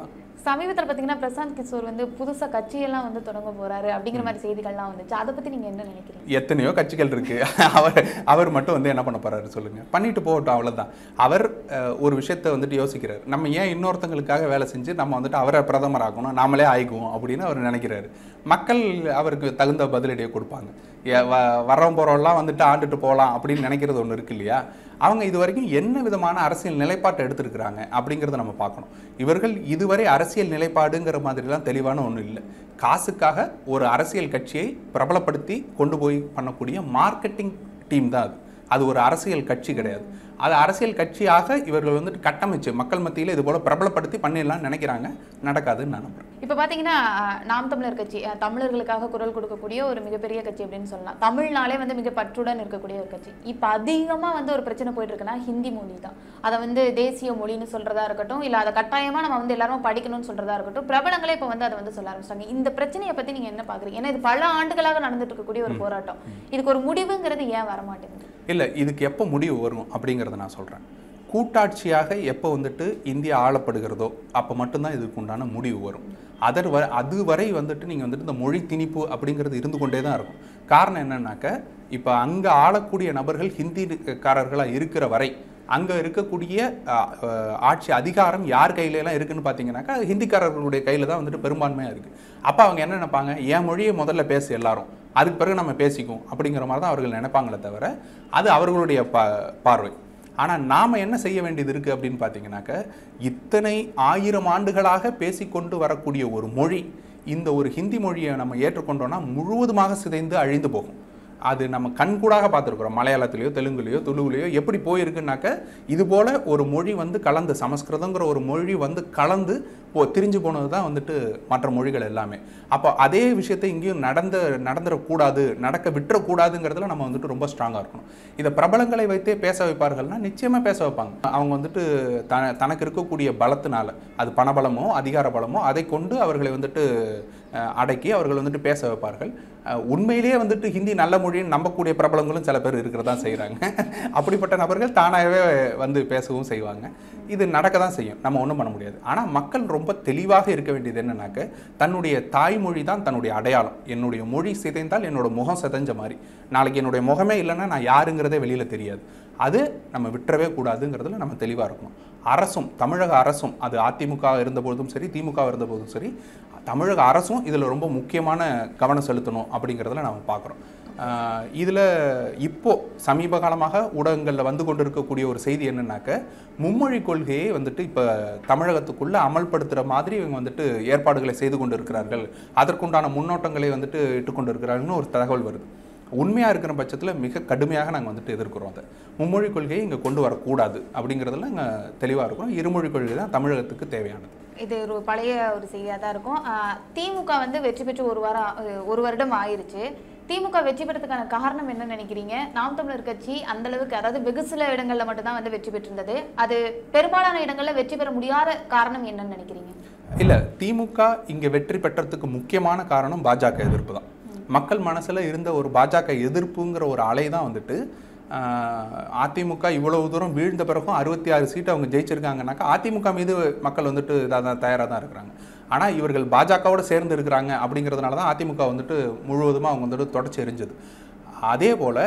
சமீபத்தில் பார்த்தீங்கன்னா பிரசாந்த் கிஷோர் வந்து புதுசா கட்சியெல்லாம் வந்து தொடங்க போறாரு அப்படிங்கிற மாதிரி செய்திகள்லாம் வந்துச்சு அதை பத்தி நீங்க என்ன நினைக்கிறீங்க எத்தனையோ கட்சிகள் இருக்கு அவர் அவர் மட்டும் வந்து என்ன பண்ண போறாரு சொல்லுங்க பண்ணிட்டு போகட்டும் அவ்வளவுதான் அவர் அஹ், ஒரு விஷயத்தை வந்துட்டு யோசிக்கிறார் நம்ம ஏன் இன்னொருத்தங்களுக்காக வேலை செஞ்சு நம்ம வந்துட்டு அவரை பிரதமர் ஆக்கணும் நாமளே ஆயிக்குவோம் அப்படின்னு அவர் நினைக்கிறாரு மக்கள் அவருக்கு தகுந்த பதிலடியை கொடுப்பாங்க ஏ, வ- வர்றோம் போறோம்லாம் வந்துட்டு ஆண்டுட்டு போகலாம் அப்படின்னு நினைக்கிறது ஒன்று இருக்கு இல்லையா அவங்க இது வரைக்கும் என்ன விதமான அரசியல் நிலைப்பாட்டை எடுத்திருக்கிறாங்க அப்படிங்கிறத நம்ம பார்க்கணும் இவர்கள் இதுவரை அரசியல் நிலைப்பாடுங்கிற மாதிரிலாம் தெளிவான ஒன்றும் இல்லை காசுக்காக ஒரு அரசியல் கட்சியை பிரபலப்படுத்தி கொண்டு போய் பண்ணக்கூடிய மார்க்கெட்டிங் டீம் தான் அது அது ஒரு அரசியல் கட்சி கிடையாது அது அரசியல் கட்சியாக இவர்கள் வந்துட்டு கட்டமைச்சு மக்கள் மத்தியில் இது போல பிரபலப்படுத்தி பண்ணிடலாம்னு நினைக்கிறாங்க நடக்காதுன்னு நான் நம்புறேன் இப்போ பார்த்தீங்கன்னா அஹ், நாம் தமிழர் கட்சி அஹ், தமிழர்களுக்காக குரல் கொடுக்கக்கூடிய ஒரு மிகப்பெரிய கட்சி அப்படின்னு சொல்லலாம் தமிழ்னாலே வந்து மிக பற்றுடன் இருக்கக்கூடிய ஒரு கட்சி இப்போ அதிகமாக வந்து ஒரு பிரச்சனை போயிட்டு இருக்குன்னா ஹிந்தி மொழி தான் அதை வந்து தேசிய மொழின்னு சொல்றதா இருக்கட்டும் இல்லை அதை கட்டாயமாக நம்ம வந்து எல்லாரும் படிக்கணும்னு சொல்றதா இருக்கட்டும் பிரபலங்களே இப்போ வந்து அதை வந்து சொல்ல ஆரம்பிச்சிட்டாங்க இந்த பிரச்சனையை பற்றி நீங்கள் என்ன பார்க்குறீங்க ஏன்னா இது பல ஆண்டுகளாக நடந்துட்டு இருக்கக்கூடிய ஒரு போராட்டம் இதுக்கு ஒரு முடிவுங்கிறது ஏன் வர மாட்டேங்குது இல்லை இதுக்கு எப்போ முடிவு வரும் அப்படிங்கிறத நான் சொல்கிறேன் கூட்டாட்சியாக எப்போ வந்துட்டு இந்தியா ஆளப்படுகிறதோ அப்போ மட்டும்தான் இதுக்கு உண்டான முடிவு வரும் அதர் வ அதுவரை வந்துட்டு நீங்கள் வந்துட்டு இந்த மொழி திணிப்பு அப்படிங்கிறது இருந்து கொண்டே தான் இருக்கும் காரணம் என்னன்னாக்க இப்போ அங்கே ஆளக்கூடிய நபர்கள் ஹிந்திக்காரர்களாக இருக்கிற வரை அங்கே இருக்கக்கூடிய அ, அ, ஆட்சி அதிகாரம் யார் கையில எல்லாம் இருக்குன்னு பார்த்தீங்கன்னாக்கா அது ஹிந்திக்காரர்களுடைய கையில் தான் வந்துட்டு பெரும்பான்மையாக இருக்குது அப்போ அவங்க என்ன நினைப்பாங்க என் மொழியை முதல்ல பேசு எல்லாரும் அதுக்கு பிறகு நம்ம பேசிக்குவோம் அப்படிங்கிற மாதிரி தான் அவர்கள் நினைப்பாங்களே தவிர அது அவர்களுடைய பா பார்வை ஆனால் நாம் என்ன செய்ய வேண்டியது இருக்குது அப்படின்னு பார்த்தீங்கன்னாக்க இத்தனை ஆயிரம் ஆண்டுகளாக பேசிக்கொண்டு வரக்கூடிய ஒரு மொழி இந்த ஒரு ஹிந்தி மொழியை நம்ம ஏற்றுக்கொண்டோம்னா முழுவதுமாக சிதைந்து அழிந்து போகும் அது நம்ம கண்கூடாக பார்த்துருக்குறோம் மலையாளத்திலேயோ தெலுங்குலையோ துளுவுலையோ எப்படி போயிருக்குனாக்க இது போல ஒரு மொழி வந்து கலந்து சமஸ்கிருதங்கிற ஒரு மொழி வந்து கலந்து போ திரிஞ்சு போனது தான் வந்துட்டு மற்ற மொழிகள் எல்லாமே அப்போ அதே விஷயத்தை இங்கேயும் நடந்த நடந்துடக்கூடாது நடக்க விட்டுறக்கூடாதுங்கிறதுல நம்ம வந்துட்டு ரொம்ப ஸ்ட்ராங்காக இருக்கணும் இதை பிரபலங்களை வைத்தே பேச வைப்பார்கள்னா நிச்சயமாக பேச வைப்பாங்க அவங்க வந்துட்டு த தனக்கு இருக்கக்கூடிய பலத்தினால அது பணபலமோ அதிகார பலமோ அதை கொண்டு அவர்களை வந்துட்டு அஹ், அடக்கி அவர்கள் வந்துட்டு பேச வைப்பார்கள் அஹ், உண்மையிலேயே வந்துட்டு ஹிந்தி நல்ல மொழின்னு நம்பக்கூடிய பிரபலங்களும் சில பேர் இருக்கிறதா செய்கிறாங்க அப்படிப்பட்ட நபர்கள் தானாகவே வந்து பேசவும் செய்வாங்க இது நடக்க தான் செய்யும் நம்ம ஒன்றும் பண்ண முடியாது ஆனால் மக்கள் ரொம்ப தெளிவாக இருக்க வேண்டியது என்னன்னாக்க தன்னுடைய தாய்மொழி தான் தன்னுடைய அடையாளம் என்னுடைய மொழி சிதைந்தால் என்னோட முகம் சிதைஞ்ச மாதிரி நாளைக்கு என்னுடைய முகமே இல்லைன்னா நான் யாருங்கிறதே வெளியில் தெரியாது அது நம்ம விட்டுறவே கூடாதுங்கிறதுல நம்ம தெளிவாக இருக்கணும் அரசும் தமிழக அரசும் அது அதிமுக இருந்தபோதும் சரி திமுக இருந்தபோதும் சரி தமிழக அரசும் இதில் ரொம்ப முக்கியமான கவனம் செலுத்தணும் அப்படிங்கிறதுல நம்ம பார்க்குறோம் இதில் இப்போ சமீப காலமாக ஊடகங்களில் வந்து கொண்டிருக்கக்கூடிய ஒரு செய்தி என்னன்னாக்க மும்மொழி கொள்கையை வந்துட்டு இப்போ தமிழகத்துக்குள்ள அமல்படுத்துகிற மாதிரி இவங்க வந்துட்டு ஏற்பாடுகளை செய்து கொண்டு இருக்கிறார்கள் அதற்குண்டான முன்னோட்டங்களை வந்துட்டு இட்டுக்கொண்டு இருக்கிறார்கள்னு ஒரு தகவல் வருது உண்மையாக இருக்கிற பட்சத்தில் மிக கடுமையாக நாங்கள் வந்துட்டு எதிர்க்கிறோம் அதை மும்மொழி கொள்கையை இங்கே கொண்டு வரக்கூடாது அப்படிங்கிறதுல நாங்கள் தெளிவாக இருக்கிறோம் இருமொழி கொள்கை தான் தமிழகத்துக்கு தேவையானது இது ஒரு பழைய ஒரு செய்தியாக தான் இருக்கும் ஆஹ் திமுக வந்து வெற்றி பெற்று ஒரு வாரம் ஆ- ஒரு வருடம் ஆயிருச்சு திமுக வெற்றி பெறதுக்கான காரணம் என்ன நினைக்கிறீங்க நாம் தமிழர் கட்சி அந்த அளவுக்கு அதாவது வெகு சில இடங்கள்ல மட்டும்தான் வந்து வெற்றி பெற்றிருந்தது அது பெரும்பாலான இடங்கள்ல வெற்றி பெற முடியாத காரணம் என்னன்னு நினைக்கிறீங்க இல்லை திமுக இங்கே வெற்றி பெற்றதுக்கு முக்கியமான காரணம் பாஜக எதிர்ப்பு தான் மக்கள் மனசில் இருந்த ஒரு பாஜக எதிர்ப்புங்கிற ஒரு அலை தான் வந்துட்டு ஆஹ், அதிமுக இவ்வளவு தூரம் வீழ்ந்த பிறகும் அறுபத்தி ஆறு சீட்டு அவங்க ஜெயிச்சிருக்காங்கனாக்கா அதிமுக மீது மக்கள் வந்துட்டு இதாக தான் தயாராக தான் இருக்கிறாங்க ஆனால் இவர்கள் பாஜகவோட சேர்ந்து இருக்கிறாங்க அப்படிங்கிறதுனால தான் அதிமுக வந்துட்டு முழுவதுமாக அவங்க வந்துட்டு தொடச்சி எரிஞ்சது அதே போல்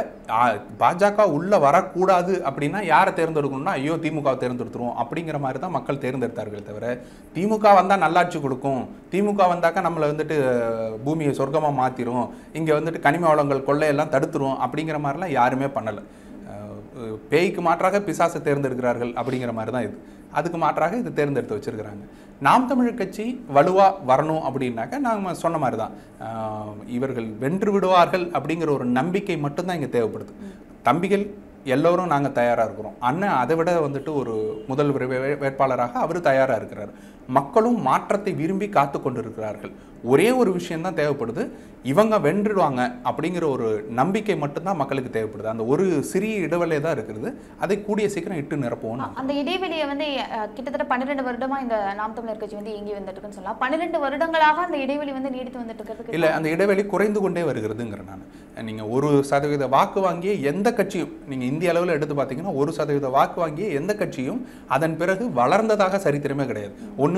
பாஜக உள்ளே வரக்கூடாது அப்படின்னா யாரை தேர்ந்தெடுக்கணும்னா ஐயோ திமுகவை தேர்ந்தெடுத்துருவோம் அப்படிங்கிற மாதிரி தான் மக்கள் தேர்ந்தெடுத்தார்களே தவிர திமுக வந்தால் நல்லாட்சி கொடுக்கும் திமுக வந்தாக்கா நம்மளை வந்துட்டு அஹ், பூமியை சொர்க்கமாக மாற்றிரும் இங்கே வந்துட்டு கனிம வளங்கள் கொள்ளையெல்லாம் தடுத்துரும் அப்படிங்கிற மாதிரிலாம் யாருமே பண்ணலை அஹ், பேய்க்கு மாற்றாக பிசாசை தேர்ந்தெடுக்கிறார்கள் அப்படிங்கிற மாதிரி தான் இது அதுக்கு மாற்றாக இது தேர்ந்தெடுத்து வச்சிருக்கிறாங்க நாம் தமிழர் கட்சி வலுவாக வரணும் அப்படின்னாக்க நாம் சொன்ன மாதிரி தான் ஆஹ் இவர்கள் வென்று விடுவார்கள் அப்படிங்கிற ஒரு நம்பிக்கை மட்டும்தான் இங்கே தேவைப்படுது தம்பிகள் எல்லோரும் நாங்கள் தயாராக இருக்கிறோம் அண்ணன் அதை விட வந்துட்டு ஒரு முதல் வே- வே- வேட்பாளராக அவர் தயாராக இருக்கிறார் மக்களும் மாற்றத்தை விரும்பி காத்து கொண்டிருக்கிறார்கள் ஒரே ஒரு விஷயம்தான் தேவைப்படுது இவங்க வென்றுடுவாங்க அப்படிங்கிற ஒரு நம்பிக்கை மட்டும்தான் மக்களுக்கு தேவைப்படுது அந்த ஒரு சிறிய இடைவெளி தான் இருக்கிறது அதை கூடிய சீக்கிரம் இட்டு நிரப்புவோம் அ- அந்த இடைவெளியை வந்து அஹ், கிட்டத்தட்ட பன்னிரெண்டு வருடமா இந்த நாம் தமிழர் கட்சி வந்து இயங்கி வந்துட்டு இருக்குன்னு சொல்லலாம் பன்னிரெண்டு வருடங்களாக அந்த இடைவெளி வந்து நீடித்து வந்துட்டு இருக்கிறதுக்கு இல்லை அந்த இடைவெளி குறைந்து கொண்டே வருகிறதுங்கிற நான் நீங்கள் ஒரு சதவீத வாக்கு வாங்கிய எந்த கட்சியும் நீங்கள் இந்திய அளவில் எடுத்து பார்த்தீங்கன்னா ஒரு சதவீத வாக்கு வாங்கிய எந்த கட்சியும் அதன் பிறகு வளர்ந்ததாக சரித்திரமே கிடையாது ஒன்று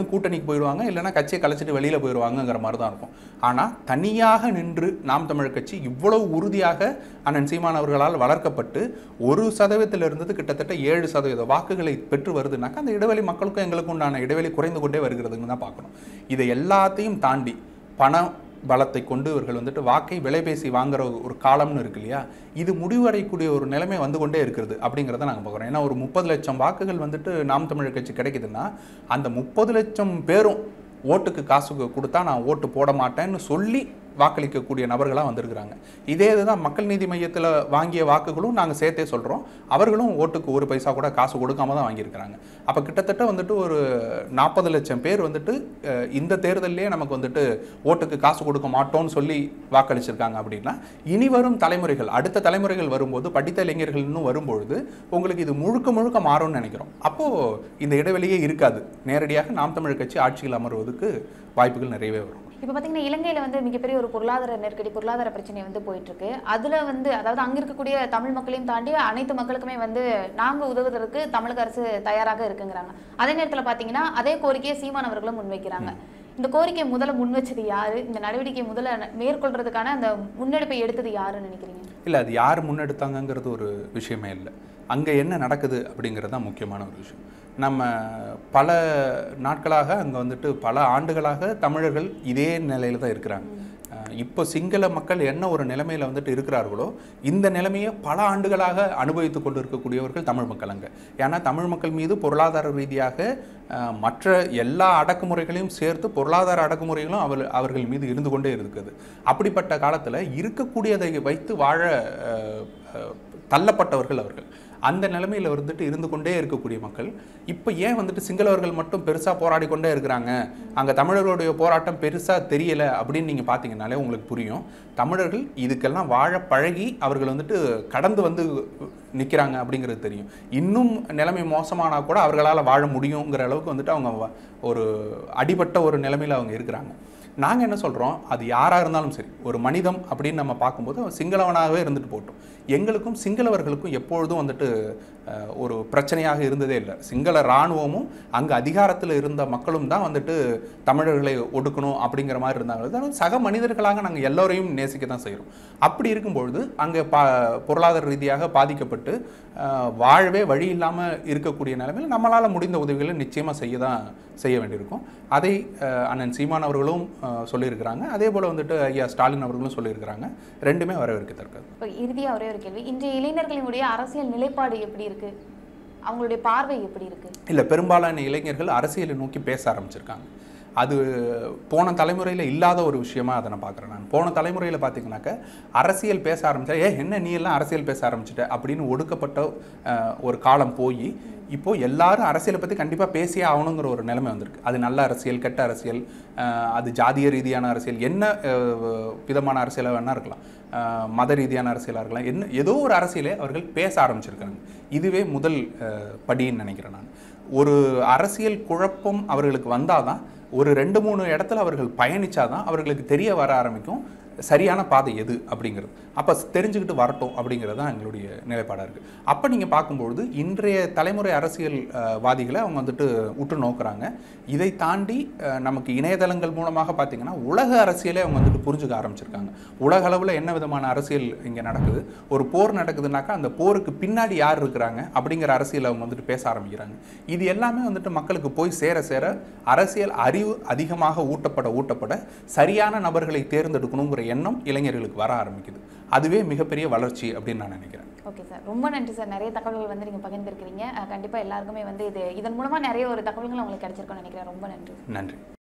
ஒன்று கூட்டணிக்கு போயிடுவாங்க இல்லைன்னா கட்சியை கலைச்சிட்டு வெளியில் போயிடுவாங்கங்கிற மாதிரி தான் இருக்கும் ஆனால் தனியாக நின்று நாம் தமிழர் கட்சி இவ்வளவு உறுதியாக அண்ணன் சீமான் அவர்களால் வளர்க்கப்பட்டு ஒரு சதவீதத்தில் இருந்தது கிட்டத்தட்ட ஏழு சதவீத வாக்குகளை பெற்று வருதுனாக்கா அந்த இடைவெளி மக்களுக்கும் எங்களுக்கும் உண்டான இடைவெளி குறைந்து கொண்டே வருகிறதுன்னு தான் பார்க்கணும் இதை எல்லாத்தையும் தாண்டி பண பலத்தை கொண்டு இவர்கள் வந்துட்டு வாக்கை விலை பேசி வாங்குற ஒரு காலம்னு இருக்கு இல்லையா இது முடிவடையக்கூடிய ஒரு நிலைமை வந்து கொண்டே இருக்கிறது அப்படிங்கிறத நாங்கள் பார்க்குறோம் ஏன்னா ஒரு முப்பது லட்சம் வாக்குகள் வந்துட்டு நாம் தமிழர் கட்சி கிடைக்குதுன்னா அந்த முப்பது லட்சம் பேரும் ஓட்டுக்கு காசு கொடுத்தா நான் ஓட்டு போட மாட்டேன்னு சொல்லி வாக்களிக்கக்கூடிய நபர்களாக வந்திருக்கிறாங்க இதே இதுதான் மக்கள் நீதி மையத்தில் வாங்கிய வாக்குகளும் நாங்கள் சேர்த்தே சொல்கிறோம் அவர்களும் ஓட்டுக்கு ஒரு பைசா கூட காசு கொடுக்காம தான் வாங்கியிருக்கிறாங்க அப்போ கிட்டத்தட்ட வந்துட்டு ஒரு நாற்பது லட்சம் பேர் வந்துட்டு அஹ், இந்த தேர்தல்லே நமக்கு வந்துட்டு ஓட்டுக்கு காசு கொடுக்க மாட்டோம்னு சொல்லி வாக்களிச்சிருக்காங்க அப்படின்னா இனி வரும் தலைமுறைகள் அடுத்த தலைமுறைகள் வரும்போது படித்த இளைஞர்கள் இன்னும் வரும்பொழுது உங்களுக்கு இது முழுக்க முழுக்க மாறும்னு நினைக்கிறோம் அப்போது இந்த இடைவெளியே இருக்காது நேரடியாக நாம் தமிழ் கட்சி ஆட்சியில் அமர்வதற்கு வாய்ப்புகள் நிறையவே வரும் இப்போ பார்த்தீங்கன்னா இலங்கையில் வந்து மிகப்பெரிய ஒரு பொருளாதார நெருக்கடி பொருளாதார பிரச்சனை வந்து போயிட்டு இருக்கு அதில் வந்து அதாவது அங்கே இருக்கக்கூடிய தமிழ் மக்களையும் தாண்டி அனைத்து மக்களுக்குமே வந்து நாங்கள் உதவுவதற்கு தமிழக அரசு தயாராக இருக்குங்கிறாங்க அதே நேரத்தில் பார்த்தீங்கன்னா அதே கோரிக்கையை சீமான் அவர்களும் முன்வைக்கிறாங்க இந்த கோரிக்கை முதல்ல முன் வச்சது யாரு இந்த நடவடிக்கை முதல்ல ந- மேற்கொள்றதுக்கான அந்த முன்னெடுப்பை எடுத்தது யாருன்னு நினைக்கிறீங்க இல்லை அது யார் முன்னெடுத்தாங்கங்கிறது ஒரு விஷயமே இல்லை அங்கே என்ன நடக்குது அப்படிங்கிறது தான் முக்கியமான ஒரு விஷயம் நம்ம பல நாட்களாக அங்கே வந்துட்டு பல ஆண்டுகளாக தமிழர்கள் இதே நிலையில தான் இருக்கிறாங்க அஹ் இப்போ சிங்கள மக்கள் என்ன ஒரு நிலைமையில் வந்துட்டு இருக்கிறார்களோ இந்த நிலைமையை பல ஆண்டுகளாக அனுபவித்து கொண்டு இருக்கக்கூடியவர்கள் தமிழ் மக்கள் அங்கே ஏன்னா தமிழ் மக்கள் மீது பொருளாதார ரீதியாக அஹ், மற்ற எல்லா அடக்குமுறைகளையும் சேர்த்து பொருளாதார அடக்குமுறைகளும் அவர் அவர்கள் மீது இருந்து கொண்டே இருக்குது அப்படிப்பட்ட காலத்தில் இருக்கக்கூடியதை வைத்து வாழ அஹ், அஹ், தள்ளப்பட்டவர்கள் அவர்கள் அந்த நிலைமையில் வந்துட்டு இருந்து கொண்டே இருக்கக்கூடிய மக்கள் இப்போ ஏன் வந்துட்டு சிங்களவர்கள் மட்டும் பெருசாக போராடி கொண்டே இருக்கிறாங்க அங்கே தமிழர்களுடைய போராட்டம் பெருசாக தெரியல அப்படின்னு நீங்கள் பார்த்தீங்கன்னாலே உங்களுக்கு புரியும் தமிழர்கள் இதுக்கெல்லாம் வாழ பழகி அவர்கள் வந்துட்டு கடந்து வந்து நிற்கிறாங்க அப்படிங்கிறது தெரியும் இன்னும் நிலைமை மோசமானா கூட அவர்களால் வாழ முடியுங்கிற அளவுக்கு வந்துட்டு அவங்க வ- ஒரு அடிபட்ட ஒரு நிலைமையில் அவங்க இருக்கிறாங்க நாங்கள் என்ன சொல்கிறோம் அது யாராக இருந்தாலும் சரி ஒரு மனிதம் அப்படின்னு நம்ம பார்க்கும்போது அவன் சிங்களவனாகவே இருந்துட்டு போட்டோம் எங்களுக்கும் சிங்களவர்களுக்கும் எப்பொழுதும் வந்துட்டு அஹ், ஒரு பிரச்சனையாக இருந்ததே இல்லை சிங்கள இராணுவமும் அங்கே அதிகாரத்தில் இருந்த மக்களும் தான் வந்துட்டு தமிழர்களை ஒடுக்கணும் அப்படிங்கிற மாதிரி இருந்தாங்க அதாவது சக மனிதர்களாக நாங்கள் எல்லோரையும் நேசிக்க தான் செய்கிறோம் அப்படி இருக்கும்பொழுது அங்கே பா பொருளாதார ரீதியாக பாதிக்கப்பட்டு அஹ், வாழவே வழி இல்லாமல் இருக்கக்கூடிய நிலைமையில் நம்மளால் முடிந்த உதவிகளை நிச்சயமாக செய்ய தான் செய்ய வேண்டியிருக்கும் அதை அஹ், அண்ணன் சீமான் அவர்களும் அஹ், சொல்லியிருக்கிறாங்க அதே போல் வந்துட்டு ஐயா ஸ்டாலின் அவர்களும் சொல்லியிருக்கிறாங்க ரெண்டுமே வரவேற்கத்தக்கது இப்போ இறுதியாக ஒரே ஒரு கேள்வி இன்றைய இளைஞர்களினுடைய அரசியல் நிலைப்பாடு எப்படி இருக்கு அவங்களுடைய பார்வை எப்படி இருக்கு இல்லை பெரும்பாலான இளைஞர்கள் அரசியலை நோக்கி பேச ஆரம்பிச்சிருக்காங்க அது போன தலைமுறையில் இல்லாத ஒரு விஷயமா அதை நான் பார்க்குறேன் நான் போன தலைமுறையில் பார்த்தீங்கன்னாக்க அரசியல் பேச ஆரம்பிச்சா ஏ என்ன நீ எல்லாம் அரசியல் பேச ஆரம்பிச்சிட்ட அப்படின்னு ஒடுக்கப்பட்ட அஹ், ஒரு காலம் போய் இப்போ எல்லாரும் அரசியலை பற்றி கண்டிப்பாக பேசியே ஆகணுங்கிற ஒரு நிலைமை வந்திருக்கு அது நல்ல அரசியல் கெட்ட அரசியல் அஹ், அது ஜாதிய ரீதியான அரசியல் என்ன அஹ், விதமான அரசியலாக வேணா இருக்கலாம் அஹ், மத ரீதியான அரசியலாக இருக்கலாம் என்ன ஏதோ ஒரு அரசியலை அவர்கள் பேச ஆரம்பிச்சிருக்காங்க இதுவே முதல் அஹ், படின்னு நினைக்கிறேன் நான் ஒரு அரசியல் குழப்பம் அவர்களுக்கு வந்தாதான் ஒரு ரெண்டு மூணு இடத்துல அவர்கள் பயணிச்சாதான் அவர்களுக்கு தெரிய வர ஆரம்பிக்கும் சரியான பாதை எது அப்படிங்கிறது அப்போ தெரிஞ்சுக்கிட்டு வரட்டும் அப்படிங்கிறது தான் எங்களுடைய நிலைப்பாடாக இருக்குது அப்போ நீங்கள் பார்க்கும்பொழுது இன்றைய தலைமுறை அரசியல் அஹ், வாதிகளை அவங்க வந்துட்டு உற்று நோக்குறாங்க இதை தாண்டி அஹ், நமக்கு இணையதளங்கள் மூலமாக பார்த்தீங்கன்னா உலக அரசியலே அவங்க வந்துட்டு புரிஞ்சுக்க ஆரம்பிச்சிருக்காங்க உலக அளவில் என்ன விதமான அரசியல் இங்கே நடக்குது ஒரு போர் நடக்குதுனாக்கா அந்த போருக்கு பின்னாடி யார் இருக்கிறாங்க அப்படிங்கிற அரசியல் அவங்க வந்துட்டு பேச ஆரம்பிக்கிறாங்க இது எல்லாமே வந்துட்டு மக்களுக்கு போய் சேர சேர அரசியல் அறிவு அதிகமாக ஊட்டப்பட ஊட்டப்பட சரியான நபர்களை தேர்ந்தெடுக்கணுங்கிற எண்ணம் இளைஞர்களுக்கு வர ஆரம்பிக்குது அதுவே மிகப்பெரிய வளர்ச்சி அப்படின்னு நான் நினைக்கிறேன் ஓகே சார் ரொம்ப நன்றி சார் நிறைய தகவல்கள் வந்து நீங்கள் பகிர்ந்துருக்கிறீங்க அஹ் கண்டிப்பா எல்லாருக்குமே வந்து இது இதன் மூலமா நிறைய ஒரு தகவல்கள் உங்களுக்கு கிடைச்சிருக்கும்னு நினைக்கிறேன் ரொம்ப நன்றி நன்றி